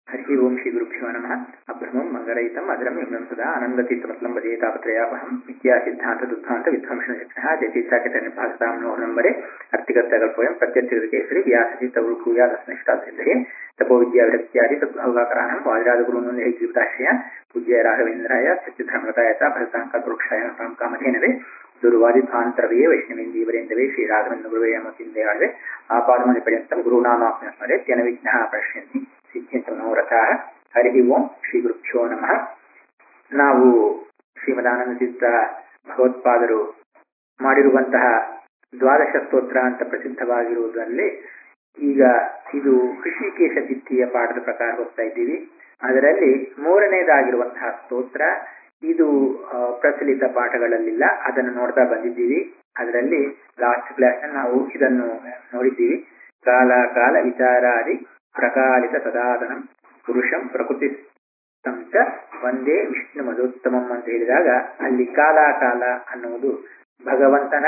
हरि ओं श्रीगुरुभ्यो नमः अभ्रमं मङ्गलयुतम् अजरं विमलं सदा आनन्दतीर्थमतलं भजेतापत्रयापहं विद्यासिद्धान्तदुद्धान्तविध्वंसनशिक्षणः जयतीर्थाकितनिर्भासतां नोहनम्बरे अर्तिकर्तकल्पोऽयं प्रत्यर्थिकृतकेसरी व्यासचित्तगुरुकूयादस्निष्ठासिद्धये तपोविद्याविरक्त्यादि तद्भावकाराणां वाजराजगुरून् जीविताश्रयान् पूज्य राघवेन्द्राय सत्यधर्मतायत भरताङ्कल्पवृक्षाय नमः कामधेनवे ದುರ್ವಾದಿಧ್ವಾಂತರವೇ ವೈಷ್ಣವೇಂದೀವರೇಂದವೇ ಶ್ರೀರಾಘವೇಂದ್ರ ಮತಿಂದೇವಾಳ್ವೆ ಆಪಾದಮನಿ ಪರ್ಯಂತಂ ಗುರುನಾಮಾಪ್ನ ಸ್ಮರೆ ತ್ಯನ ವಿಘ್ನಃ ಪಶ್ಯಂತಿ ಸಿದ್ಧ್ಯಂತ ಮನೋರಥಾಃ ಹರಿ ಓಂ ಶ್ರೀ ಗುರುಭ್ಯೋ ನಮಃ ನಾವು ಶ್ರೀಮದಾನಂದ ಚಿತ್ತ ಭಗವತ್ಪಾದರು ಮಾಡಿರುವಂತಹ ದ್ವಾದಶ ಸ್ತೋತ್ರ ಅಂತ ಪ್ರಸಿದ್ಧವಾಗಿರುವುದರಲ್ಲಿ ಈಗ ಇದು ಋಷಿಕೇಶ ಚಿತ್ತಿಯ ಪಾಠದ ಪ್ರಕಾರ ಹೋಗ್ತಾ ಇದ್ದೀವಿ ಅದರಲ್ಲಿ ಮೂರನೇದಾಗಿರುವಂತಹ ಸ್ತೋತ್ರ ಇದು ಪ್ರಚಲಿತ ಪಾಠಗಳಲ್ಲಿಲ್ಲ ಅದನ್ನು ನೋಡ್ತಾ ಬಂದಿದ್ದೀವಿ ಅದರಲ್ಲಿ ಲಾಸ್ಟ್ ಕ್ಲಾಸ್ ನಾವು ಇದನ್ನು ನೋಡಿದ್ದೀವಿ ಕಾಲ ಕಾಲ ವಿಚಾರಾದಿ ಪ್ರಕಾಲಿತ ಸದಾದನಂ ಪುರುಷಂ ಪ್ರಕೃತಿ ಸಂಚ ಒಂದೇ ವಿಷ್ಣು ಮಧೋತ್ತಮಂ ಅಂತ ಹೇಳಿದಾಗ ಅಲ್ಲಿ ಕಾಲ ಕಾಲ ಅನ್ನುವುದು ಭಗವಂತನ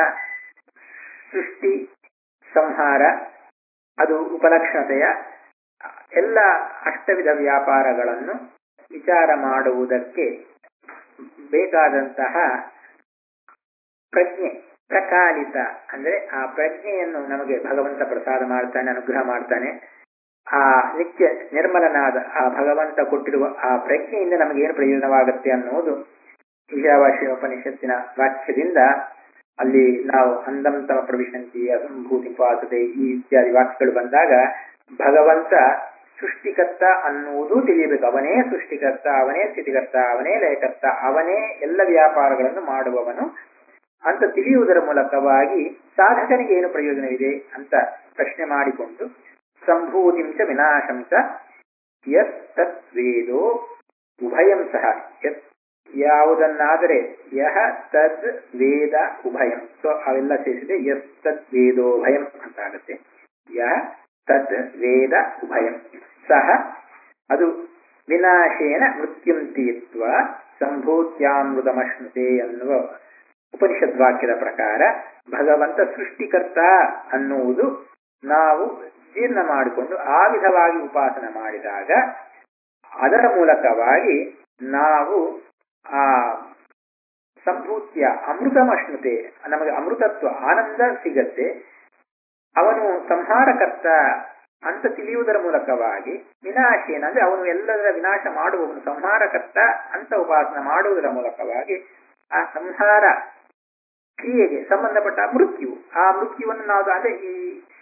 ಸೃಷ್ಟಿ ಸಂಹಾರ ಅದು ಉಪಲಕ್ಷಣತೆಯ ಎಲ್ಲ ಅಷ್ಟವಿಧ ವ್ಯಾಪಾರಗಳನ್ನು ವಿಚಾರ ಮಾಡುವುದಕ್ಕೆ ಬೇಕಾದಂತಹ ಪ್ರಜ್ಞೆ ಪ್ರಕಾಲಿತ ಅಂದ್ರೆ ಆ ಪ್ರಜ್ಞೆಯನ್ನು ನಮಗೆ ಭಗವಂತ ಪ್ರಸಾದ ಮಾಡ್ತಾನೆ ಅನುಗ್ರಹ ಮಾಡ್ತಾನೆ ಆ ನಿತ್ಯ ನಿರ್ಮಲನಾದ ಆ ಭಗವಂತ ಕೊಟ್ಟಿರುವ ಆ ಪ್ರಜ್ಞೆಯಿಂದ ನಮಗೆ ಏನು ಪ್ರಯೋಜನವಾಗುತ್ತೆ ಅನ್ನುವುದು ಈಶಾವಾಸಿ ಉಪನಿಷತ್ತಿನ ವಾಕ್ಯದಿಂದ ಅಲ್ಲಿ ನಾವು ಅಂದಂ ತಮ ಪ್ರವಿಶಂತಿ ಅಸಂಭೂತಿ ಪಾಸದೆ ಈ ಇತ್ಯಾದಿ ವಾಕ್ಯಗಳು ಬಂದಾಗ ಭಗವಂತ ಸೃಷ್ಟಿಕರ್ತ ಅನ್ನುವುದು ತಿಳಿಯಬೇಕು ಅವನೇ ಸೃಷ್ಟಿಕರ್ತ ಅವನೇ ಸ್ಥಿತಿಕರ್ತ ಅವನೇ ಲಯಕರ್ತ ಅವನೇ ಎಲ್ಲ ವ್ಯಾಪಾರಗಳನ್ನು ಮಾಡುವವನು ಅಂತ ತಿಳಿಯುವುದರ ಮೂಲಕವಾಗಿ ಸಾಧಕನಿಗೆ ಏನು ಪ್ರಯೋಜನವಿದೆ ಅಂತ ಪ್ರಶ್ನೆ ಮಾಡಿಕೊಂಡು ಸಂಭೂತಿಂಚ ವಿನಾಶಂಚ ಯತ್ ತತ್ ವೇದೋ ಉಭಯಂ ಸಹ ಯತ್ ಯಾವುದನ್ನಾದರೆ ಯಹ ತದ್ ವೇದ ಉಭಯಂ ಸೊ ಅವೆಲ್ಲ ಸೇರಿಸಿದೆ ಯಸ್ ತದ್ ವೇದೋಭಯಂ ಅಂತ ಆಗುತ್ತೆ ಯಹ ತದ್ ವೇದ ಉಭಯಂ ಸಹ ಅದು ವಿನಾಶೇನ ಮೃತ್ಯುಂ ತೀರ್ತ್ವ ಸಂಭೂತ್ಯಾಮೃತಮಶ್ನುತೆ ಅನ್ನುವ ಉಪನಿಷದ್ ವಾಕ್ಯದ ಪ್ರಕಾರ ಭಗವಂತ ಸೃಷ್ಟಿಕರ್ತ ಅನ್ನುವುದು ನಾವು ಜೀರ್ಣ ಮಾಡಿಕೊಂಡು ಆ ವಿಧವಾಗಿ ಉಪಾಸನ ಮಾಡಿದಾಗ ಅದರ ಮೂಲಕವಾಗಿ ನಾವು ಆ ಸಂಭೂತ್ಯ ಅಮೃತಮಶ್ನುತೆ ನಮಗೆ ಅಮೃತತ್ವ ಆನಂದ ಸಿಗತ್ತೆ ಅವನು ಸಂಹಾರಕರ್ತ ಅಂತ ತಿಳಿಯುವುದರ ಮೂಲಕವಾಗಿ ವಿನಾಶೇನ ಅಂದ್ರೆ ಅವನು ಎಲ್ಲದರ ವಿನಾಶ ಮಾಡುವವನು ಸಂಹಾರಕರ್ತ ಅಂತ ಉಪಾಸನ ಮಾಡುವುದರ ಮೂಲಕವಾಗಿ ಆ ಸಂಹಾರ ಕ್ರಿಯೆಗೆ ಸಂಬಂಧಪಟ್ಟ ಮೃತ್ಯು ಆ ಮೃತ್ಯುವನ್ನು ನಾವು ಅಂದ್ರೆ ಈ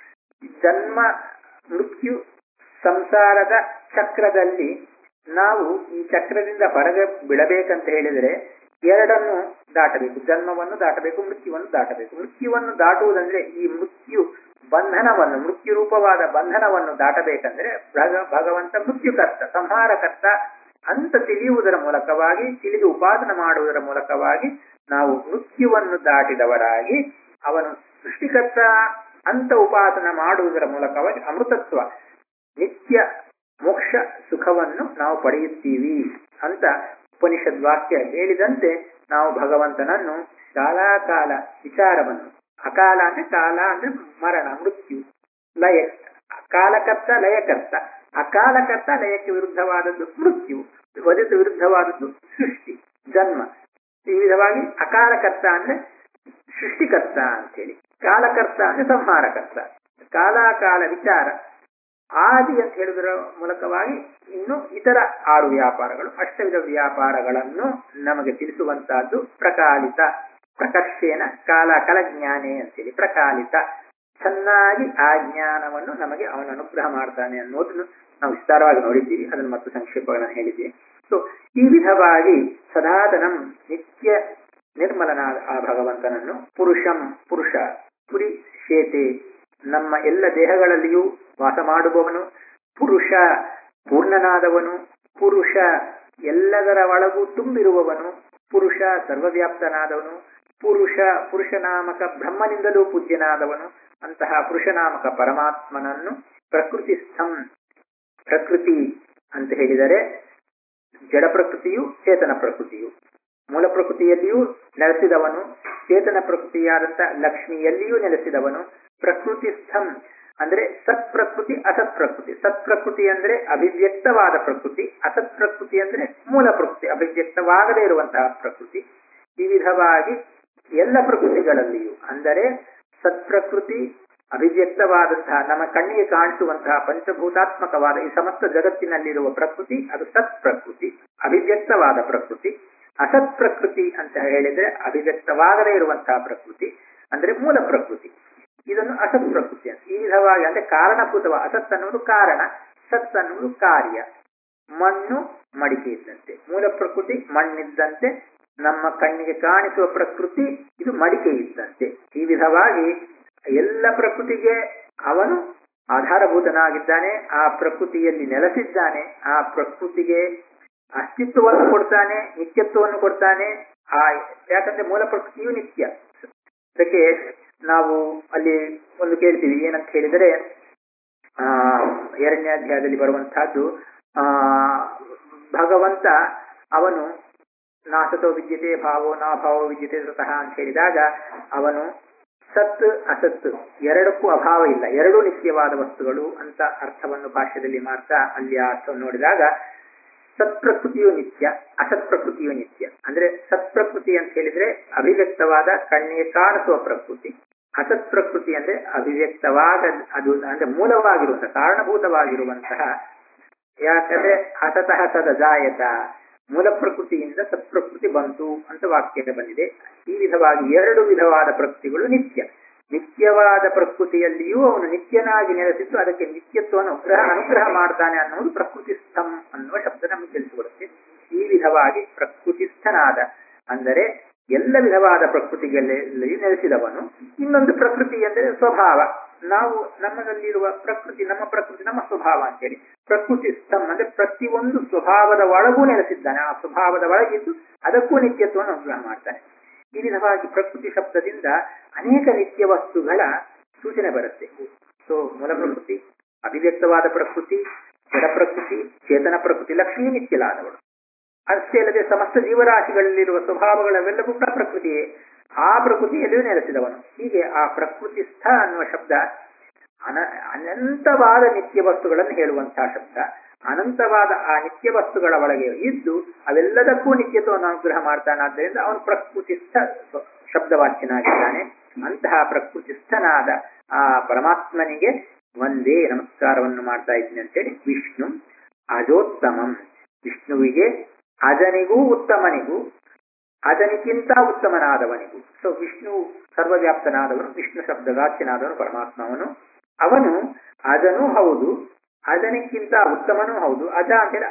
ಜನ್ಮ ಮೃತ್ಯು ಸಂಸಾರದ ಚಕ್ರದಲ್ಲಿ ನಾವು ಈ ಚಕ್ರದಿಂದ ಹೊರಗೆ ಬಿಡಬೇಕಂತ ಹೇಳಿದರೆ ಎರಡನ್ನು ದಾಟಬೇಕು ಜನ್ಮವನ್ನು ದಾಟಬೇಕು ಮೃತ್ಯುವನ್ನು ದಾಟಬೇಕು ಮೃತ್ಯುವನ್ನು ದಾಟುವುದಂದ್ರೆ ಈ ಮೃತ್ಯು ಬಂಧನವನ್ನು ಮೃತ್ಯು ರೂಪವಾದ ಬಂಧನವನ್ನು ದಾಟಬೇಕಂದ್ರೆ ಭಗವಂತ ಮೃತ್ಯುಕರ್ತ ಸಂಹಾರಕರ್ತ ಅಂತ ತಿಳಿಯುವುದರ ಮೂಲಕವಾಗಿ ತಿಳಿದು ಉಪಾಸನ ಮಾಡುವುದರ ಮೂಲಕವಾಗಿ ನಾವು ಮೃತ್ಯುವನ್ನು ದಾಟಿದವರಾಗಿ ಅವನು ಸೃಷ್ಟಿಕರ್ತ ಅಂತ ಉಪಾಸನ ಮಾಡುವುದರ ಮೂಲಕವಾಗಿ ಅಮೃತತ್ವ ನಿತ್ಯ ಮೋಕ್ಷ ಸುಖವನ್ನು ನಾವು ಪಡೆಯುತ್ತೀವಿ ಅಂತ ಉಪನಿಷದ್ ವಾಕ್ಯ ಹೇಳಿದಂತೆ ನಾವು ಭಗವಂತನನ್ನು ಕಾಲಾಕಾಲ ವಿಚಾರವನ್ನು ಅಕಾಲ ಅಂದ್ರೆ ಕಾಲ ಅಂದ್ರೆ ಮರಣ ಮೃತ್ಯು ಲಯ ಕಾಲಕರ್ತ ಲಯಕರ್ತ ಅಕಾಲಕರ್ತ ಲಯಕ್ಕೆ ವಿರುದ್ಧವಾದದ್ದು ಮೃತ್ಯು ವಜಕ್ಕೆ ವಿರುದ್ಧವಾದದ್ದು ಸೃಷ್ಟಿ ಜನ್ಮ ಈ ವಿಧವಾಗಿ ಅಕಾಲಕರ್ತ ಅಂದ್ರೆ ಸೃಷ್ಟಿಕರ್ತ ಅಂತೇಳಿ ಕಾಲಕರ್ತ ಅಂದ್ರೆ ಸಂಹಾರಕರ್ತ ಕಾಲಾಕಾಲ ವಿಚಾರ ಆದಿ ಅಂತ ಹೇಳುವುದರ ಮೂಲಕವಾಗಿ ಇನ್ನು ಇತರ ಆರು ವ್ಯಾಪಾರಗಳು ಅಷ್ಟವಿಧ ವ್ಯಾಪಾರಗಳನ್ನು ನಮಗೆ ತಿಳಿಸುವಂತಹದ್ದು ಪ್ರಕಾಲಿತ ಪ್ರಕರ್ಷೇನ ಕಾಲ ಕಲಜ್ಞಾನೇ ಅಂತೇಳಿ ಪ್ರಕಾಲಿತ ಚೆನ್ನಾಗಿ ಆ ಜ್ಞಾನವನ್ನು ನಮಗೆ ಅವನು ಅನುಗ್ರಹ ಮಾಡ್ತಾನೆ ಅನ್ನೋದನ್ನು ನಾವು ವಿಸ್ತಾರವಾಗಿ ನೋಡಿದ್ದೀವಿ ಅದನ್ನು ಮತ್ತು ಸಂಕ್ಷೇಪಗಳನ್ನು ಹೇಳಿದ್ದೀವಿ ಸೊ ಈ ವಿಧವಾಗಿ ಸದಾತನಂ ನಿತ್ಯ ನಿರ್ಮಲನಾದ ಆ ಭಗವಂತನನ್ನು ಪುರುಷಂ ಪುರುಷ ಪುರಿ ಶೇತೆ ನಮ್ಮ ಎಲ್ಲ ದೇಹಗಳಲ್ಲಿಯೂ ವಾಸ ಮಾಡುವವನು ಪುರುಷ ಪೂರ್ಣನಾದವನು ಪುರುಷ ಎಲ್ಲದರ ಒಳಗೂ ತುಂಬಿರುವವನು ಪುರುಷ ಸರ್ವವ್ಯಾಪ್ತನಾದವನು ಪುರುಷ ಪುರುಷನಾಮಕ ಬ್ರಹ್ಮನಿಂದಲೂ ಪೂಜ್ಯನಾದವನು ಅಂತಹ ಪುರುಷನಾಮಕ ಪರಮಾತ್ಮನನ್ನು ಪ್ರಕೃತಿ ಸ್ಥಂ ಪ್ರಕೃತಿ ಅಂತ ಹೇಳಿದರೆ ಜಡ ಪ್ರಕೃತಿಯು ಚೇತನ ಪ್ರಕೃತಿಯು ಮೂಲ ಪ್ರಕೃತಿಯಲ್ಲಿಯೂ ನೆಲೆಸಿದವನು ಚೇತನ ಪ್ರಕೃತಿಯಾದಂಥ ಲಕ್ಷ್ಮಿಯಲ್ಲಿಯೂ ನೆಲೆಸಿದವನು ಪ್ರಕೃತಿ ಸ್ಥಂ ಅಂದ್ರೆ ಸತ್ ಪ್ರಕೃತಿ ಅಸತ್ ಪ್ರಕೃತಿ ಸತ್ ಪ್ರಕೃತಿ ಅಂದ್ರೆ ಅಭಿವ್ಯಕ್ತವಾದ ಪ್ರಕೃತಿ ಅಸತ್ ಪ್ರಕೃತಿ ಅಂದ್ರೆ ಮೂಲ ಪ್ರಕೃತಿ ಅಭಿವ್ಯಕ್ತವಾಗದೇ ಇರುವಂತಹ ಪ್ರಕೃತಿ ಈ ವಿಧವಾಗಿ ಎಲ್ಲ ಪ್ರಕೃತಿಗಳಲ್ಲಿಯೂ ಅಂದರೆ ಸತ್ ಪ್ರಕೃತಿ ಅಭಿವ್ಯಕ್ತವಾದಂತಹ ನಮ್ಮ ಕಣ್ಣಿಗೆ ಕಾಣಿಸುವಂತಹ ಪಂಚಭೂತಾತ್ಮಕವಾದ ಈ ಸಮಸ್ತ ಜಗತ್ತಿನಲ್ಲಿರುವ ಪ್ರಕೃತಿ ಅದು ಸತ್ ಪ್ರಕೃತಿ ಅಭಿವ್ಯಕ್ತವಾದ ಪ್ರಕೃತಿ ಅಸತ್ ಪ್ರಕೃತಿ ಅಂತ ಹೇಳಿದ್ರೆ ಅಭಿವ್ಯಕ್ತವಾಗದೇ ಇರುವಂತಹ ಪ್ರಕೃತಿ ಅಂದ್ರೆ ಮೂಲ ಪ್ರಕೃತಿ ಇದನ್ನು ಅಸತ್ ಪ್ರಕೃತಿ ಅಂತ ಈ ವಿಧವಾಗಿ ಅಂದ್ರೆ ಕಾರಣಭೂತವ ಅಸತ್ ಅನ್ನುವುದು ಕಾರಣ ಸತ್ ಅನ್ನುವುದು ಕಾರ್ಯ ಮಣ್ಣು ಮಡಿಕೆ ಇದ್ದಂತೆ ಮೂಲ ಪ್ರಕೃತಿ ಮಣ್ಣಿದ್ದಂತೆ ನಮ್ಮ ಕಣ್ಣಿಗೆ ಕಾಣಿಸುವ ಪ್ರಕೃತಿ ಇದು ಮಡಿಕೆ ಇದ್ದಂತೆ ಈ ವಿಧವಾಗಿ ಎಲ್ಲ ಪ್ರಕೃತಿಗೆ ಅವನು ಆಧಾರಭೂತನಾಗಿದ್ದಾನೆ ಆ ಪ್ರಕೃತಿಯಲ್ಲಿ ನೆಲೆಸಿದ್ದಾನೆ ಆ ಪ್ರಕೃತಿಗೆ ಅಸ್ತಿತ್ವವನ್ನು ಕೊಡ್ತಾನೆ ನಿತ್ಯತ್ವವನ್ನು ಕೊಡ್ತಾನೆ ಆ ಯಾಕಂದ್ರೆ ಮೂಲ ಪ್ರಕೃತಿಯು ನಿತ್ಯ ಅದಕ್ಕೆ ನಾವು ಅಲ್ಲಿ ಒಂದು ಕೇಳ್ತೀವಿ ಏನಂತ ಹೇಳಿದರೆ ಆ ಎರಡನೇ ಅಧ್ಯಾಯದಲ್ಲಿ ಬರುವಂತಹದ್ದು ಆ ಭಗವಂತ ಅವನು ನಾಸತೋ ವಿದ್ಯತೆ ಭಾವೋ ನಾ ಭಾವೋ ವಿದ್ಯತೆ ಸ್ವತಃ ಅಂತ ಹೇಳಿದಾಗ ಅವನು ಸತ್ ಅಸತ್ ಎರಡಕ್ಕೂ ಅಭಾವ ಇಲ್ಲ ಎರಡೂ ನಿತ್ಯವಾದ ವಸ್ತುಗಳು ಅಂತ ಅರ್ಥವನ್ನು ಭಾಷ್ಯದಲ್ಲಿ ಮಾಡ್ತಾ ಅಲ್ಲಿ ಆ ಅರ್ಥವನ್ನು ನೋಡಿದಾಗ ಸತ್ ಪ್ರಕೃತಿಯು ನಿತ್ಯ ಅಸತ್ ಪ್ರಕೃತಿಯು ನಿತ್ಯ ಅಂದ್ರೆ ಸತ್ ಪ್ರಕೃತಿ ಅಂತ ಹೇಳಿದ್ರೆ ಅಭಿವ್ಯಕ್ತವಾದ ಕಣ್ಣಿಗೆ ಕಾಣಿಸುವ ಪ್ರಕೃತಿ ಅಸತ್ ಪ್ರಕೃತಿ ಅಂದ್ರೆ ಅಭಿವ್ಯಕ್ತವಾದ ಅದು ಅಂದ್ರೆ ಮೂಲವಾಗಿರುವಂತಹ ಕಾರಣಭೂತವಾಗಿರುವಂತಹ ಯಾಕಂದ್ರೆ ಅಸತಃ ಸದ ಜಾಯತ ಮೂಲ ಪ್ರಕೃತಿಯಿಂದ ಸತ್ಪ್ರಕೃತಿ ಬಂತು ಅಂತ ವಾಕ್ಯ ಬಂದಿದೆ ಈ ವಿಧವಾಗಿ ಎರಡು ವಿಧವಾದ ಪ್ರಕೃತಿಗಳು ನಿತ್ಯ ನಿತ್ಯವಾದ ಪ್ರಕೃತಿಯಲ್ಲಿಯೂ ಅವನು ನಿತ್ಯನಾಗಿ ನೆಲೆಸಿದ್ದು ಅದಕ್ಕೆ ನಿತ್ಯತ್ವವನ್ನು ಅನುಗ್ರಹ ಅನುಗ್ರಹ ಮಾಡ್ತಾನೆ ಅನ್ನೋದು ಪ್ರಕೃತಿಸ್ಥಂ ಅನ್ನುವ ಶಬ್ದ ನಮಗೆ ತಿಳಿಸಿಕೊಡುತ್ತೆ ಈ ವಿಧವಾಗಿ ಪ್ರಕೃತಿಸ್ಥನಾದ ಅಂದರೆ ಎಲ್ಲ ವಿಧವಾದ ಪ್ರಕೃತಿಗಳಲ್ಲಿ ನೆಲೆಸಿದವನು ಇನ್ನೊಂದು ಪ್ರಕೃತಿ ಅಂದರೆ ಸ್ವಭಾವ ನಾವು ನಮ್ಮದಲ್ಲಿರುವ ಪ್ರಕೃತಿ ನಮ್ಮ ಪ್ರಕೃತಿ ನಮ್ಮ ಸ್ವಭಾವ ಅಂತೇಳಿ ಪ್ರಕೃತಿ ಸ್ತಂ ಅಂದ್ರೆ ಪ್ರತಿಯೊಂದು ಸ್ವಭಾವದ ಒಳಗೂ ನೆಲೆಸಿದ್ದಾನೆ ಆ ಸ್ವಭಾವದ ಒಳಗಿದ್ದು ಅದಕ್ಕೂ ನಿತ್ಯತ್ವವನ್ನು ಅನುಗ್ರಹ ಮಾಡ್ತಾನೆ ಈ ವಿಧವಾಗಿ ಪ್ರಕೃತಿ ಶಬ್ದದಿಂದ ಅನೇಕ ನಿತ್ಯ ವಸ್ತುಗಳ ಸೂಚನೆ ಬರುತ್ತೆ ಸೊ ಮೂಲ ಪ್ರಕೃತಿ ಅಭಿವ್ಯಕ್ತವಾದ ಪ್ರಕೃತಿ ಜಡ ಪ್ರಕೃತಿ ಚೇತನ ಪ್ರಕೃತಿ ಲಕ್ಷ್ಮೀ ನಿತ್ಯಲಾದವಳು ಅಷ್ಟೇ ಅಲ್ಲದೆ ಸಮಸ್ತ ಜೀವರಾಶಿಗಳಲ್ಲಿರುವ ಸ್ವಭಾವಗಳೆಲ್ಲವೂ ಕೂಡ ಪ್ರಕೃತಿಯೇ ಆ ಪ್ರಕೃತಿಯಲ್ಲಿಯೂ ನೆಲೆಸಿದವನು ಹೀಗೆ ಆ ಪ್ರಕೃತಿಸ್ಥ ಅನ್ನುವ ಶಬ್ದ ಅನ ಅನಂತವಾದ ನಿತ್ಯ ವಸ್ತುಗಳನ್ನು ಹೇಳುವಂತಹ ಶಬ್ದ ಅನಂತವಾದ ಆ ನಿತ್ಯ ವಸ್ತುಗಳ ಒಳಗೆ ಇದ್ದು ಅವೆಲ್ಲದಕ್ಕೂ ನಿತ್ಯತ್ವವನ್ನು ಅನುಗ್ರಹ ಮಾಡ್ತಾನಾದ್ದರಿಂದ ಅವನು ಪ್ರಕೃತಿಸ್ಥ ಶಬ್ದವಾಚ್ಯನಾಗಿದ್ದಾನೆ ಅಂತಹ ಪ್ರಕೃತಿಸ್ಥನಾದ ಆ ಪರಮಾತ್ಮನಿಗೆ ಒಂದೇ ನಮಸ್ಕಾರವನ್ನು ಮಾಡ್ತಾ ಇದ್ದೀನಿ ಅಂತೇಳಿ ವಿಷ್ಣು ಅಜೋತ್ತಮಂ ವಿಷ್ಣುವಿಗೆ ಅಜನಿಗೂ ಉತ್ತಮನಿಗೂ ಅದನಿಗಿಂತ ಉತ್ತಮನಾದವನಿಗೂ ಸೊ ವಿಷ್ಣು ಸರ್ವವ್ಯಾಪ್ತನಾದವನು ವಿಷ್ಣು ಶಬ್ದಗಾಚ್ಯನಾದವನು ಪರಮಾತ್ಮವನು ಅವನು ಅಜನೂ ಹೌದು ಅಜನಿಕ್ಕಿಂತ ಉತ್ತಮನೂ ಹೌದು ಅಜ ಅಂತೇಳಿ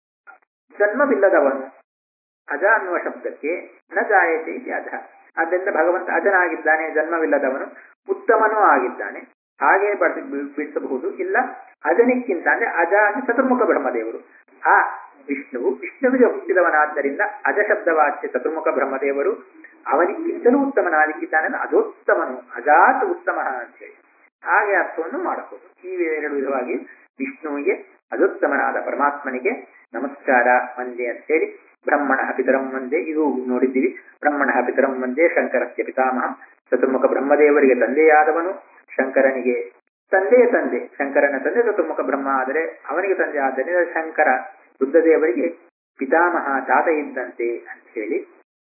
ಜನ್ಮವಿಲ್ಲದವನು ಅಜ ಅನ್ನುವ ಶಬ್ದಕ್ಕೆ ನ ಜಾಯತೆ ಇದೆ ಅಜ ಆದ್ದರಿಂದ ಭಗವಂತ ಅಜನಾಗಿದ್ದಾನೆ ಜನ್ಮವಿಲ್ಲದವನು ಉತ್ತಮನೂ ಆಗಿದ್ದಾನೆ ಹಾಗೆ ಬಳಸಿ ಬಿಡಿಸಬಹುದು ಇಲ್ಲ ಅಜನಿಕ್ಕಿಂತ ಅಂದ್ರೆ ಅಜ ಅಂದ್ರೆ ಚತುರ್ಮುಖ ಬ್ರಹ್ಮದೇವರು ಆ ವಿಷ್ಣುವು ವಿಷ್ಣುವಿಗೆ ಹುಟ್ಟಿದವನಾದ್ದರಿಂದ ಅಜ ಶಬ್ದವಾಚ್ಯ ಚತುರ್ಮುಖ ಬ್ರಹ್ಮದೇವರು ಅವನಿಗಿಂತಲೂ ಉತ್ತಮನಾಗಿದ್ದಾನೆ ಅದೋತ್ತಮನು ಅಜಾತ್ ಉತ್ತಮ ಅಂತ ಹೇಳಿ ಹಾಗೆ ಅರ್ಥವನ್ನು ಮಾಡಬಹುದು ಈ ಎರಡು ವಿಧವಾಗಿ ವಿಷ್ಣುವಿಗೆ ಅದುತ್ತಮನಾದ ಪರಮಾತ್ಮನಿಗೆ ನಮಸ್ಕಾರ ಒಂದೇ ಅಂತೇಳಿ ಬ್ರಹ್ಮಣ ಪಿತರಂ ಒಂದೇ ಇದು ನೋಡಿದ್ದೀವಿ ಬ್ರಹ್ಮಣ ಪಿತರಂ ಒಂದೇ ಶಂಕರಸ್ಯ ಪಿತಾಮಹ ಚತುರ್ಮುಖ ಬ್ರಹ್ಮದೇವರಿಗೆ ತಂದೆಯಾದವನು ಶಂಕರನಿಗೆ ತಂದೆಯ ತಂದೆ ಶಂಕರನ ತಂದೆ ಚತುರ್ಮುಖ ಬ್ರಹ್ಮ ಆದರೆ ಅವನಿಗೆ ತಂದೆ ಆದ್ದರಿಂದ ಶಂಕರ ಬುದ್ಧದೇವರಿಗೆ ಪಿತಾಮಹ ತಾತ ಇದ್ದಂತೆ ಅಂತ ಹೇಳಿ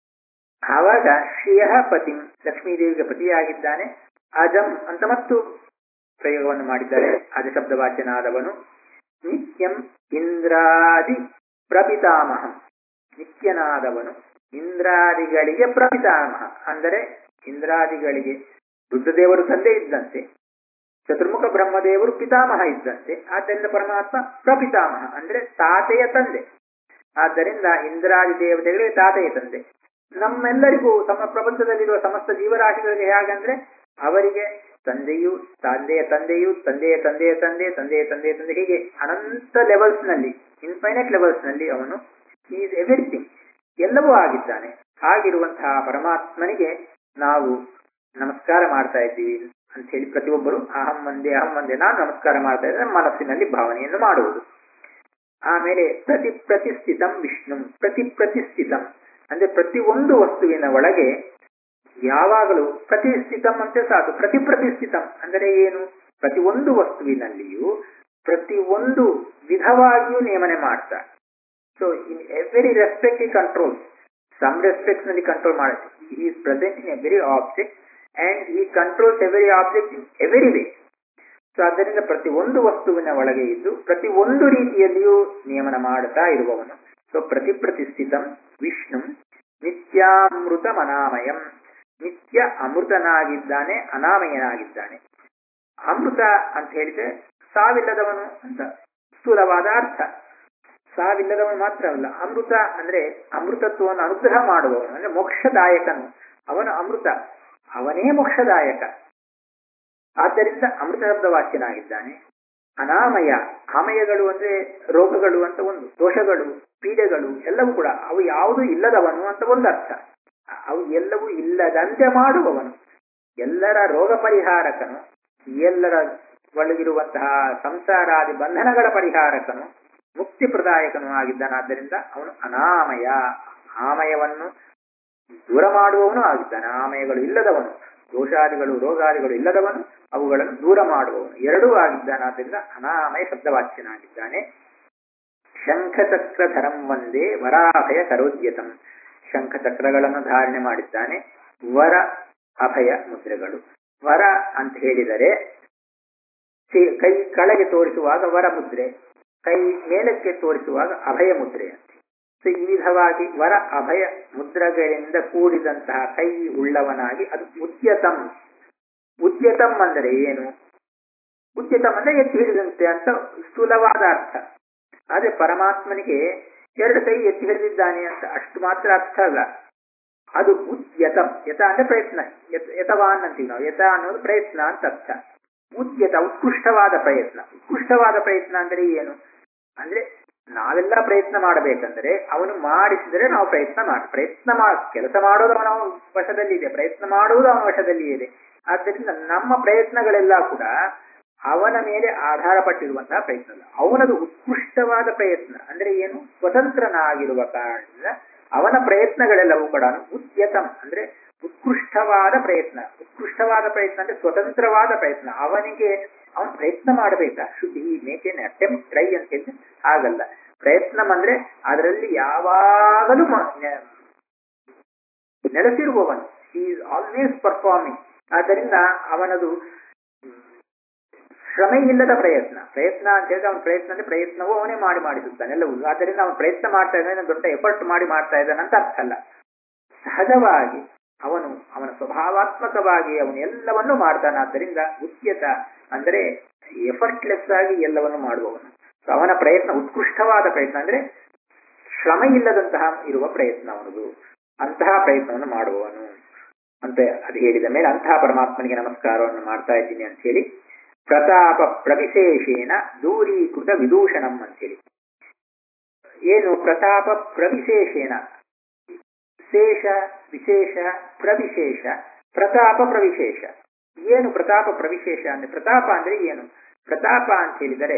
ಆವಾಗ ಶ್ರಿಯ ಪತಿ ಲಕ್ಷ್ಮೀದೇವಿಗೆ ಪತಿಯಾಗಿದ್ದಾನೆ ಅಜಂ ಅಂತ ಮತ್ತು ಪ್ರಯೋಗವನ್ನು ಮಾಡಿದ್ದಾರೆ ಅಜ ಶಬ್ದವಾಚ್ಯನಾದವನು ನಿತ್ಯಂ ಇಂದ್ರಾದಿ ಪ್ರಪಿತಾಮಹ ನಿತ್ಯನಾದವನು ಇಂದ್ರಾದಿಗಳಿಗೆ ಪ್ರಪಿತಾಮಹ ಅಂದರೆ ಇಂದ್ರಾದಿಗಳಿಗೆ ರುದ್ರದೇವರು ತಂದೆ ಇದ್ದಂತೆ ಚತುರ್ಮುಖ ಬ್ರಹ್ಮದೇವರು ಪಿತಾಮಹ ಇದ್ದಂತೆ ಆದ್ದರಿಂದ ಪರಮಾತ್ಮ ಪ್ರಪಿತಾಮಹ ಅಂದ್ರೆ ತಾತೆಯ ತಂದೆ ಆದ್ದರಿಂದ ಇಂದ್ರಾದಿ ದೇವತೆಗಳಿಗೆ ತಾತೆಯ ತಂದೆ ನಮ್ಮೆಲ್ಲರಿಗೂ ತಮ್ಮ ಪ್ರಪಂಚದಲ್ಲಿರುವ ಸಮಸ್ತ ಜೀವರಾಶಿಗಳಿಗೆ ಹೇಗಂದ್ರೆ ಅವರಿಗೆ ತಂದೆಯು ತಂದೆಯ ತಂದೆಯು ತಂದೆಯ ತಂದೆಯ ತಂದೆ ತಂದೆಯ ತಂದೆಯ ತಂದೆ ಹೀಗೆ ಅನಂತ ಲೆವೆಲ್ಸ್ ನಲ್ಲಿ ಇನ್ಫೈನೈಟ್ ಲೆವೆಲ್ಸ್ ನಲ್ಲಿ ಅವನು ಈಸ್ ಎವ್ರಿಥಿಂಗ್ ಎಲ್ಲವೂ ಆಗಿದ್ದಾನೆ ಹಾಗಿರುವಂತಹ ಪರಮಾತ್ಮನಿಗೆ ನಾವು ನಮಸ್ಕಾರ ಮಾಡ್ತಾ ಇದ್ದೀವಿ ಅಂತ ಹೇಳಿ ಪ್ರತಿಯೊಬ್ಬರು ಅಹಂ ಒಂದೇ ಅಹಂ ಒಂದೇ ನಾನು ನಮಸ್ಕಾರ ಮಾಡ್ತಾ ಇದ್ದರೆ ಮನಸ್ಸಿನಲ್ಲಿ ಭಾವನೆಯನ್ನು ಮಾಡುವುದು ಆಮೇಲೆ ಪ್ರತಿ ಪ್ರತಿಷ್ಠಿತಂ ವಿಷ್ಣು ಪ್ರತಿ ಪ್ರತಿಷ್ಠಿತಂ ಅಂದ್ರೆ ಪ್ರತಿ ಒಂದು ವಸ್ತುವಿನ ಒಳಗೆ ಯಾವಾಗಲೂ ಪ್ರತಿಷ್ಠಿತಂ ಅಂತ ಸಾಕು ಪ್ರತಿ ಪ್ರತಿಷ್ಠಿತಂ ಅಂದರೆ ಏನು ಪ್ರತಿ ಒಂದು ವಸ್ತುವಿನಲ್ಲಿಯೂ ಪ್ರತಿ ಒಂದು ವಿಧವಾಗಿಯೂ ನೇಮನೆ ಮಾಡ್ತಾರೆ ಸೊ ಇನ್ ಎವ್ರಿ ರೆಸ್ಪೆಕ್ಟ್ ಈ ಕಂಟ್ರೋಲ್ ಸಮ್ ರೆಸ್ಪೆಕ್ಟ್ ನಲ್ಲಿ ಕಂಟ್ರೋಲ್ ಮಾಡುತ್ತೆ ಈ is present in every object and ಈ controls every object in every way so ಆದ್ದರಿಂದ ಪ್ರತಿ ಒಂದು ವಸ್ತುವಿನ ಒಳಗೆ ಇದ್ದು ಪ್ರತಿ ಒಂದು ರೀತಿಯಲ್ಲಿಯೂ ನಿಯಮನ ಮಾಡುತ್ತಾ ಇರುವವನು ಸೊ ಪ್ರತಿ ಪ್ರತಿಷ್ಠಿತಂ ವಿಷ್ಣು ನಿತ್ಯಾಮೃತ ಅನಾಮಯಂ ನಿತ್ಯ ಅಮೃತನಾಗಿದ್ದಾನೆ ಅನಾಮಯನಾಗಿದ್ದಾನೆ ಅಮೃತ ಅಂತ ಹೇಳಿದ್ರೆ ಸಾವಿಲ್ಲದವನು ಅಂತ ಸ್ಥೂಲವಾದ ಅರ್ಥ ಸಾವಿಲ್ಲದವನು ಮಾತ್ರ ಅಲ್ಲ ಅಮೃತ ಅಂದ್ರೆ ಅಮೃತತ್ವವನ್ನು ಅನುಗ್ರಹ ಮಾಡುವವನು ಅಂದ್ರೆ ಮೋಕ್ಷದಾಯಕನು ಅವನು ಅಮೃತ ಅವನೇ ಮೋಕ್ಷದಾಯಕ ಆದ್ದರಿಂದ ಅಮೃತ ಶಬ್ದ ವಾಚ್ಯನಾಗಿದ್ದಾನೆ ಅನಾಮಯ ಆಮಯಗಳು ಅಂದ್ರೆ ರೋಗಗಳು ಅಂತ ಒಂದು ದೋಷಗಳು ಪೀಡೆಗಳು ಎಲ್ಲವೂ ಕೂಡ ಅವು ಯಾವುದೂ ಇಲ್ಲದವನು ಅಂತ ಒಂದು ಅರ್ಥ ಅವು ಎಲ್ಲವೂ ಇಲ್ಲದಂತೆ ಮಾಡುವವನು ಎಲ್ಲರ ರೋಗ ಪರಿಹಾರಕನು ಎಲ್ಲರ ಒಳಗಿರುವಂತಹ ಸಂಸಾರಾದಿ ಬಂಧನಗಳ ಪರಿಹಾರಕನು ಮುಕ್ತಿ ಪ್ರದಾಯಕನು ಆಗಿದ್ದಾನಾದ್ದರಿಂದ ಅವನು ಅನಾಮಯ ಆಮಯವನ್ನು ದೂರ ಮಾಡುವವನು ಆಗಿದ್ದಾನೆ ಆಮಯಗಳು ಇಲ್ಲದವನು ದೋಷಾದಿಗಳು ರೋಗಾದಿಗಳು ಇಲ್ಲದವನು ಅವುಗಳನ್ನು ದೂರ ಮಾಡುವವನು ಎರಡೂ ಆಗಿದ್ದಾನಾದ್ದರಿಂದ ಅನಾಮಯ ಶಬ್ದವಾಚ್ಯನಾಗಿದ್ದಾನೆ ಶಂಖಚಕ್ರಧರಂ ಒಂದೇ ವರಾಭಯ ಕರೋದ್ಯತಂ ಶಂಖಚಕ್ರಗಳನ್ನು ಧಾರಣೆ ಮಾಡಿದ್ದಾನೆ ವರ ಅಭಯ ಮುದ್ರೆಗಳು ವರ ಅಂತ ಹೇಳಿದರೆ ಕೈ ಕೆಳಗೆ ತೋರಿಸುವಾಗ ವರ ಮುದ್ರೆ ಕೈ ಮೇಲಕ್ಕೆ ತೋರಿಸುವಾಗ ಅಭಯ ಮುದ್ರೆ ಅಂತ ಸೊ ಈ ವಿಧವಾಗಿ ವರ ಅಭಯ ಮುದ್ರಗಳಿಂದ ಕೂಡಿದಂತಹ ಕೈ ಉಳ್ಳವನಾಗಿ ಅದು ಉದ್ಯತಂ ಉದ್ಯತಂ ಅಂದರೆ ಏನು ಉದ್ಯತಂ ಅಂದ್ರೆ ಎತ್ತಿ ಹಿಡಿದಂತೆ ಅಂತ ಸ್ಥೂಲವಾದ ಅರ್ಥ ಆದ್ರೆ ಪರಮಾತ್ಮನಿಗೆ ಎರಡು ಕೈ ಎತ್ತಿ ಹಿಡಿದಿದ್ದಾನೆ ಅಂತ ಅಷ್ಟು ಮಾತ್ರ ಅರ್ಥ ಅಲ್ಲ ಅದು ಉದ್ಯತಂ ಯತ ಅಂದ್ರೆ ಪ್ರಯತ್ನ ಯತವಾನ್ ಅಂತೀವಿ ನಾವು ಯತ ಅನ್ನೋದು ಪ್ರಯತ್ನ ಅಂತ ಅರ್ಥ ಉದ್ಯತ ಉತ್ಕೃಷ್ಟವಾದ ಪ್ರಯತ್ನ ಉತ್ಕೃಷ್ಟವಾದ ಪ್ರಯತ್ನ ಅಂದ್ರೆ ಏನು ಅಂದ್ರೆ ನಾವೆಲ್ಲ ಪ್ರಯತ್ನ ಮಾಡಬೇಕಂದ್ರೆ ಅವನು ಮಾಡಿಸಿದರೆ ನಾವು ಪ್ರಯತ್ನ ಮಾಡಿ ಪ್ರಯತ್ನ ಮಾಡ ಕೆಲಸ ಮಾಡೋದು ಅವನ ವಶದಲ್ಲಿ ಇದೆ ಪ್ರಯತ್ನ ಮಾಡುವುದು ಅವನ ವಶದಲ್ಲಿ ಇದೆ ಆದ್ದರಿಂದ ನಮ್ಮ ಪ್ರಯತ್ನಗಳೆಲ್ಲ ಕೂಡ ಅವನ ಮೇಲೆ ಆಧಾರ ಪಟ್ಟಿರುವಂತಹ ಪ್ರಯತ್ನ ಅವನದು ಉತ್ಕೃಷ್ಟವಾದ ಪ್ರಯತ್ನ ಅಂದ್ರೆ ಏನು ಸ್ವತಂತ್ರನಾಗಿರುವ ಕಾರಣದಿಂದ ಅವನ ಪ್ರಯತ್ನಗಳೆಲ್ಲವೂ ಕೂಡ ಉದ್ಯತಂ ಅಂದ್ರೆ ಉತ್ಕೃಷ್ಟವಾದ ಪ್ರಯತ್ನ ಉತ್ಕೃಷ್ಟವಾದ ಪ್ರಯತ್ನ ಅಂದ್ರೆ ಸ್ವತಂತ್ರವಾದ ಪ್ರಯತ್ನ ಅವನಿಗೆ ಅವನು ಪ್ರಯತ್ನ ಮಾಡಬೇಕಾ ಶುದ್ಧಿ ಮೇಕ್ ಎನ್ ಅಟೆಂಪ್ಟ್ ಟ್ರೈ ಅಂತ ಹೇಳಿದ್ರೆ ಹಾಗಲ್ಲ ಪ್ರಯತ್ನ ಅಂದ್ರೆ ಅದರಲ್ಲಿ ಯಾವಾಗಲೂ ನೆಲೆಸಿರುವವನು ಈಸ್ ಆಲ್ವೇಸ್ ಪರ್ಫಾರ್ಮಿಂಗ್ ಆದ್ದರಿಂದ ಅವನದು ಶ್ರಮೆ ಇಲ್ಲದ ಪ್ರಯತ್ನ ಪ್ರಯತ್ನ ಅಂತ ಹೇಳಿದ್ರೆ ಅವನ ಪ್ರಯತ್ನ ಅಂದ್ರೆ ಪ್ರಯತ್ನವೂ ಅವನೇ ಮಾಡಿ ಮಾಡಿಸುತ್ತಾನೆ ಎಲ್ಲವೂ ಆದ್ದರಿಂದ ಅವನು ಪ್ರಯತ್ನ ಮಾಡ್ತಾ ಇದ್ದಾನೆ ದೊಡ್ಡ ಎಫರ್ಟ್ ಮಾಡಿ ಮಾಡ್ತಾ ಇದ್ದಾನೆ ಅಂತ ಅರ್ಥ ಅಲ್ಲ ಸಹಜವಾಗಿ ಅವನು ಅವನ ಸ್ವಭಾವಾತ್ಮಕವಾಗಿ ಅವನು ಎಲ್ಲವನ್ನೂ ಮಾಡ್ತಾನೆ ಆದ್ದರಿಂದ ಉದ್ಯತ ಅಂದರೆ ಎಫರ್ಟ್ಲೆಸ್ ಆಗಿ ಎಲ್ಲವನ್ನು ಮಾಡುವವನು ಅವನ ಪ್ರಯತ್ನ ಉತ್ಕೃಷ್ಟವಾದ ಪ್ರಯತ್ನ ಅಂದ್ರೆ ಶ್ರಮ ಇಲ್ಲದಂತಹ ಇರುವ ಪ್ರಯತ್ನ ಅವನದು ಅಂತಹ ಪ್ರಯತ್ನವನ್ನು ಮಾಡುವವನು ಅಂತ ಅದು ಹೇಳಿದ ಮೇಲೆ ಅಂತಹ ಪರಮಾತ್ಮನಿಗೆ ನಮಸ್ಕಾರವನ್ನು ಮಾಡ್ತಾ ಇದ್ದೀನಿ ಅಂತ ಹೇಳಿ ಪ್ರತಾಪ ಪ್ರವಿಶೇಷೇಣ ದೂರೀಕೃತ ವಿದೂಷಣಂ ಅಂತೇಳಿ ಏನು ಪ್ರತಾಪ ಪ್ರವಿಶೇಷೇಣ ಶೇಷ ವಿಶೇಷ ಪ್ರವಿಶೇಷ ಪ್ರತಾಪ ಪ್ರವಿಶೇಷ ಏನು ಪ್ರತಾಪ ಪ್ರವಿಶೇಷ ಅಂದ್ರೆ ಪ್ರತಾಪ ಅಂದ್ರೆ ಏನು ಪ್ರತಾಪ ಅಂತ ಹೇಳಿದರೆ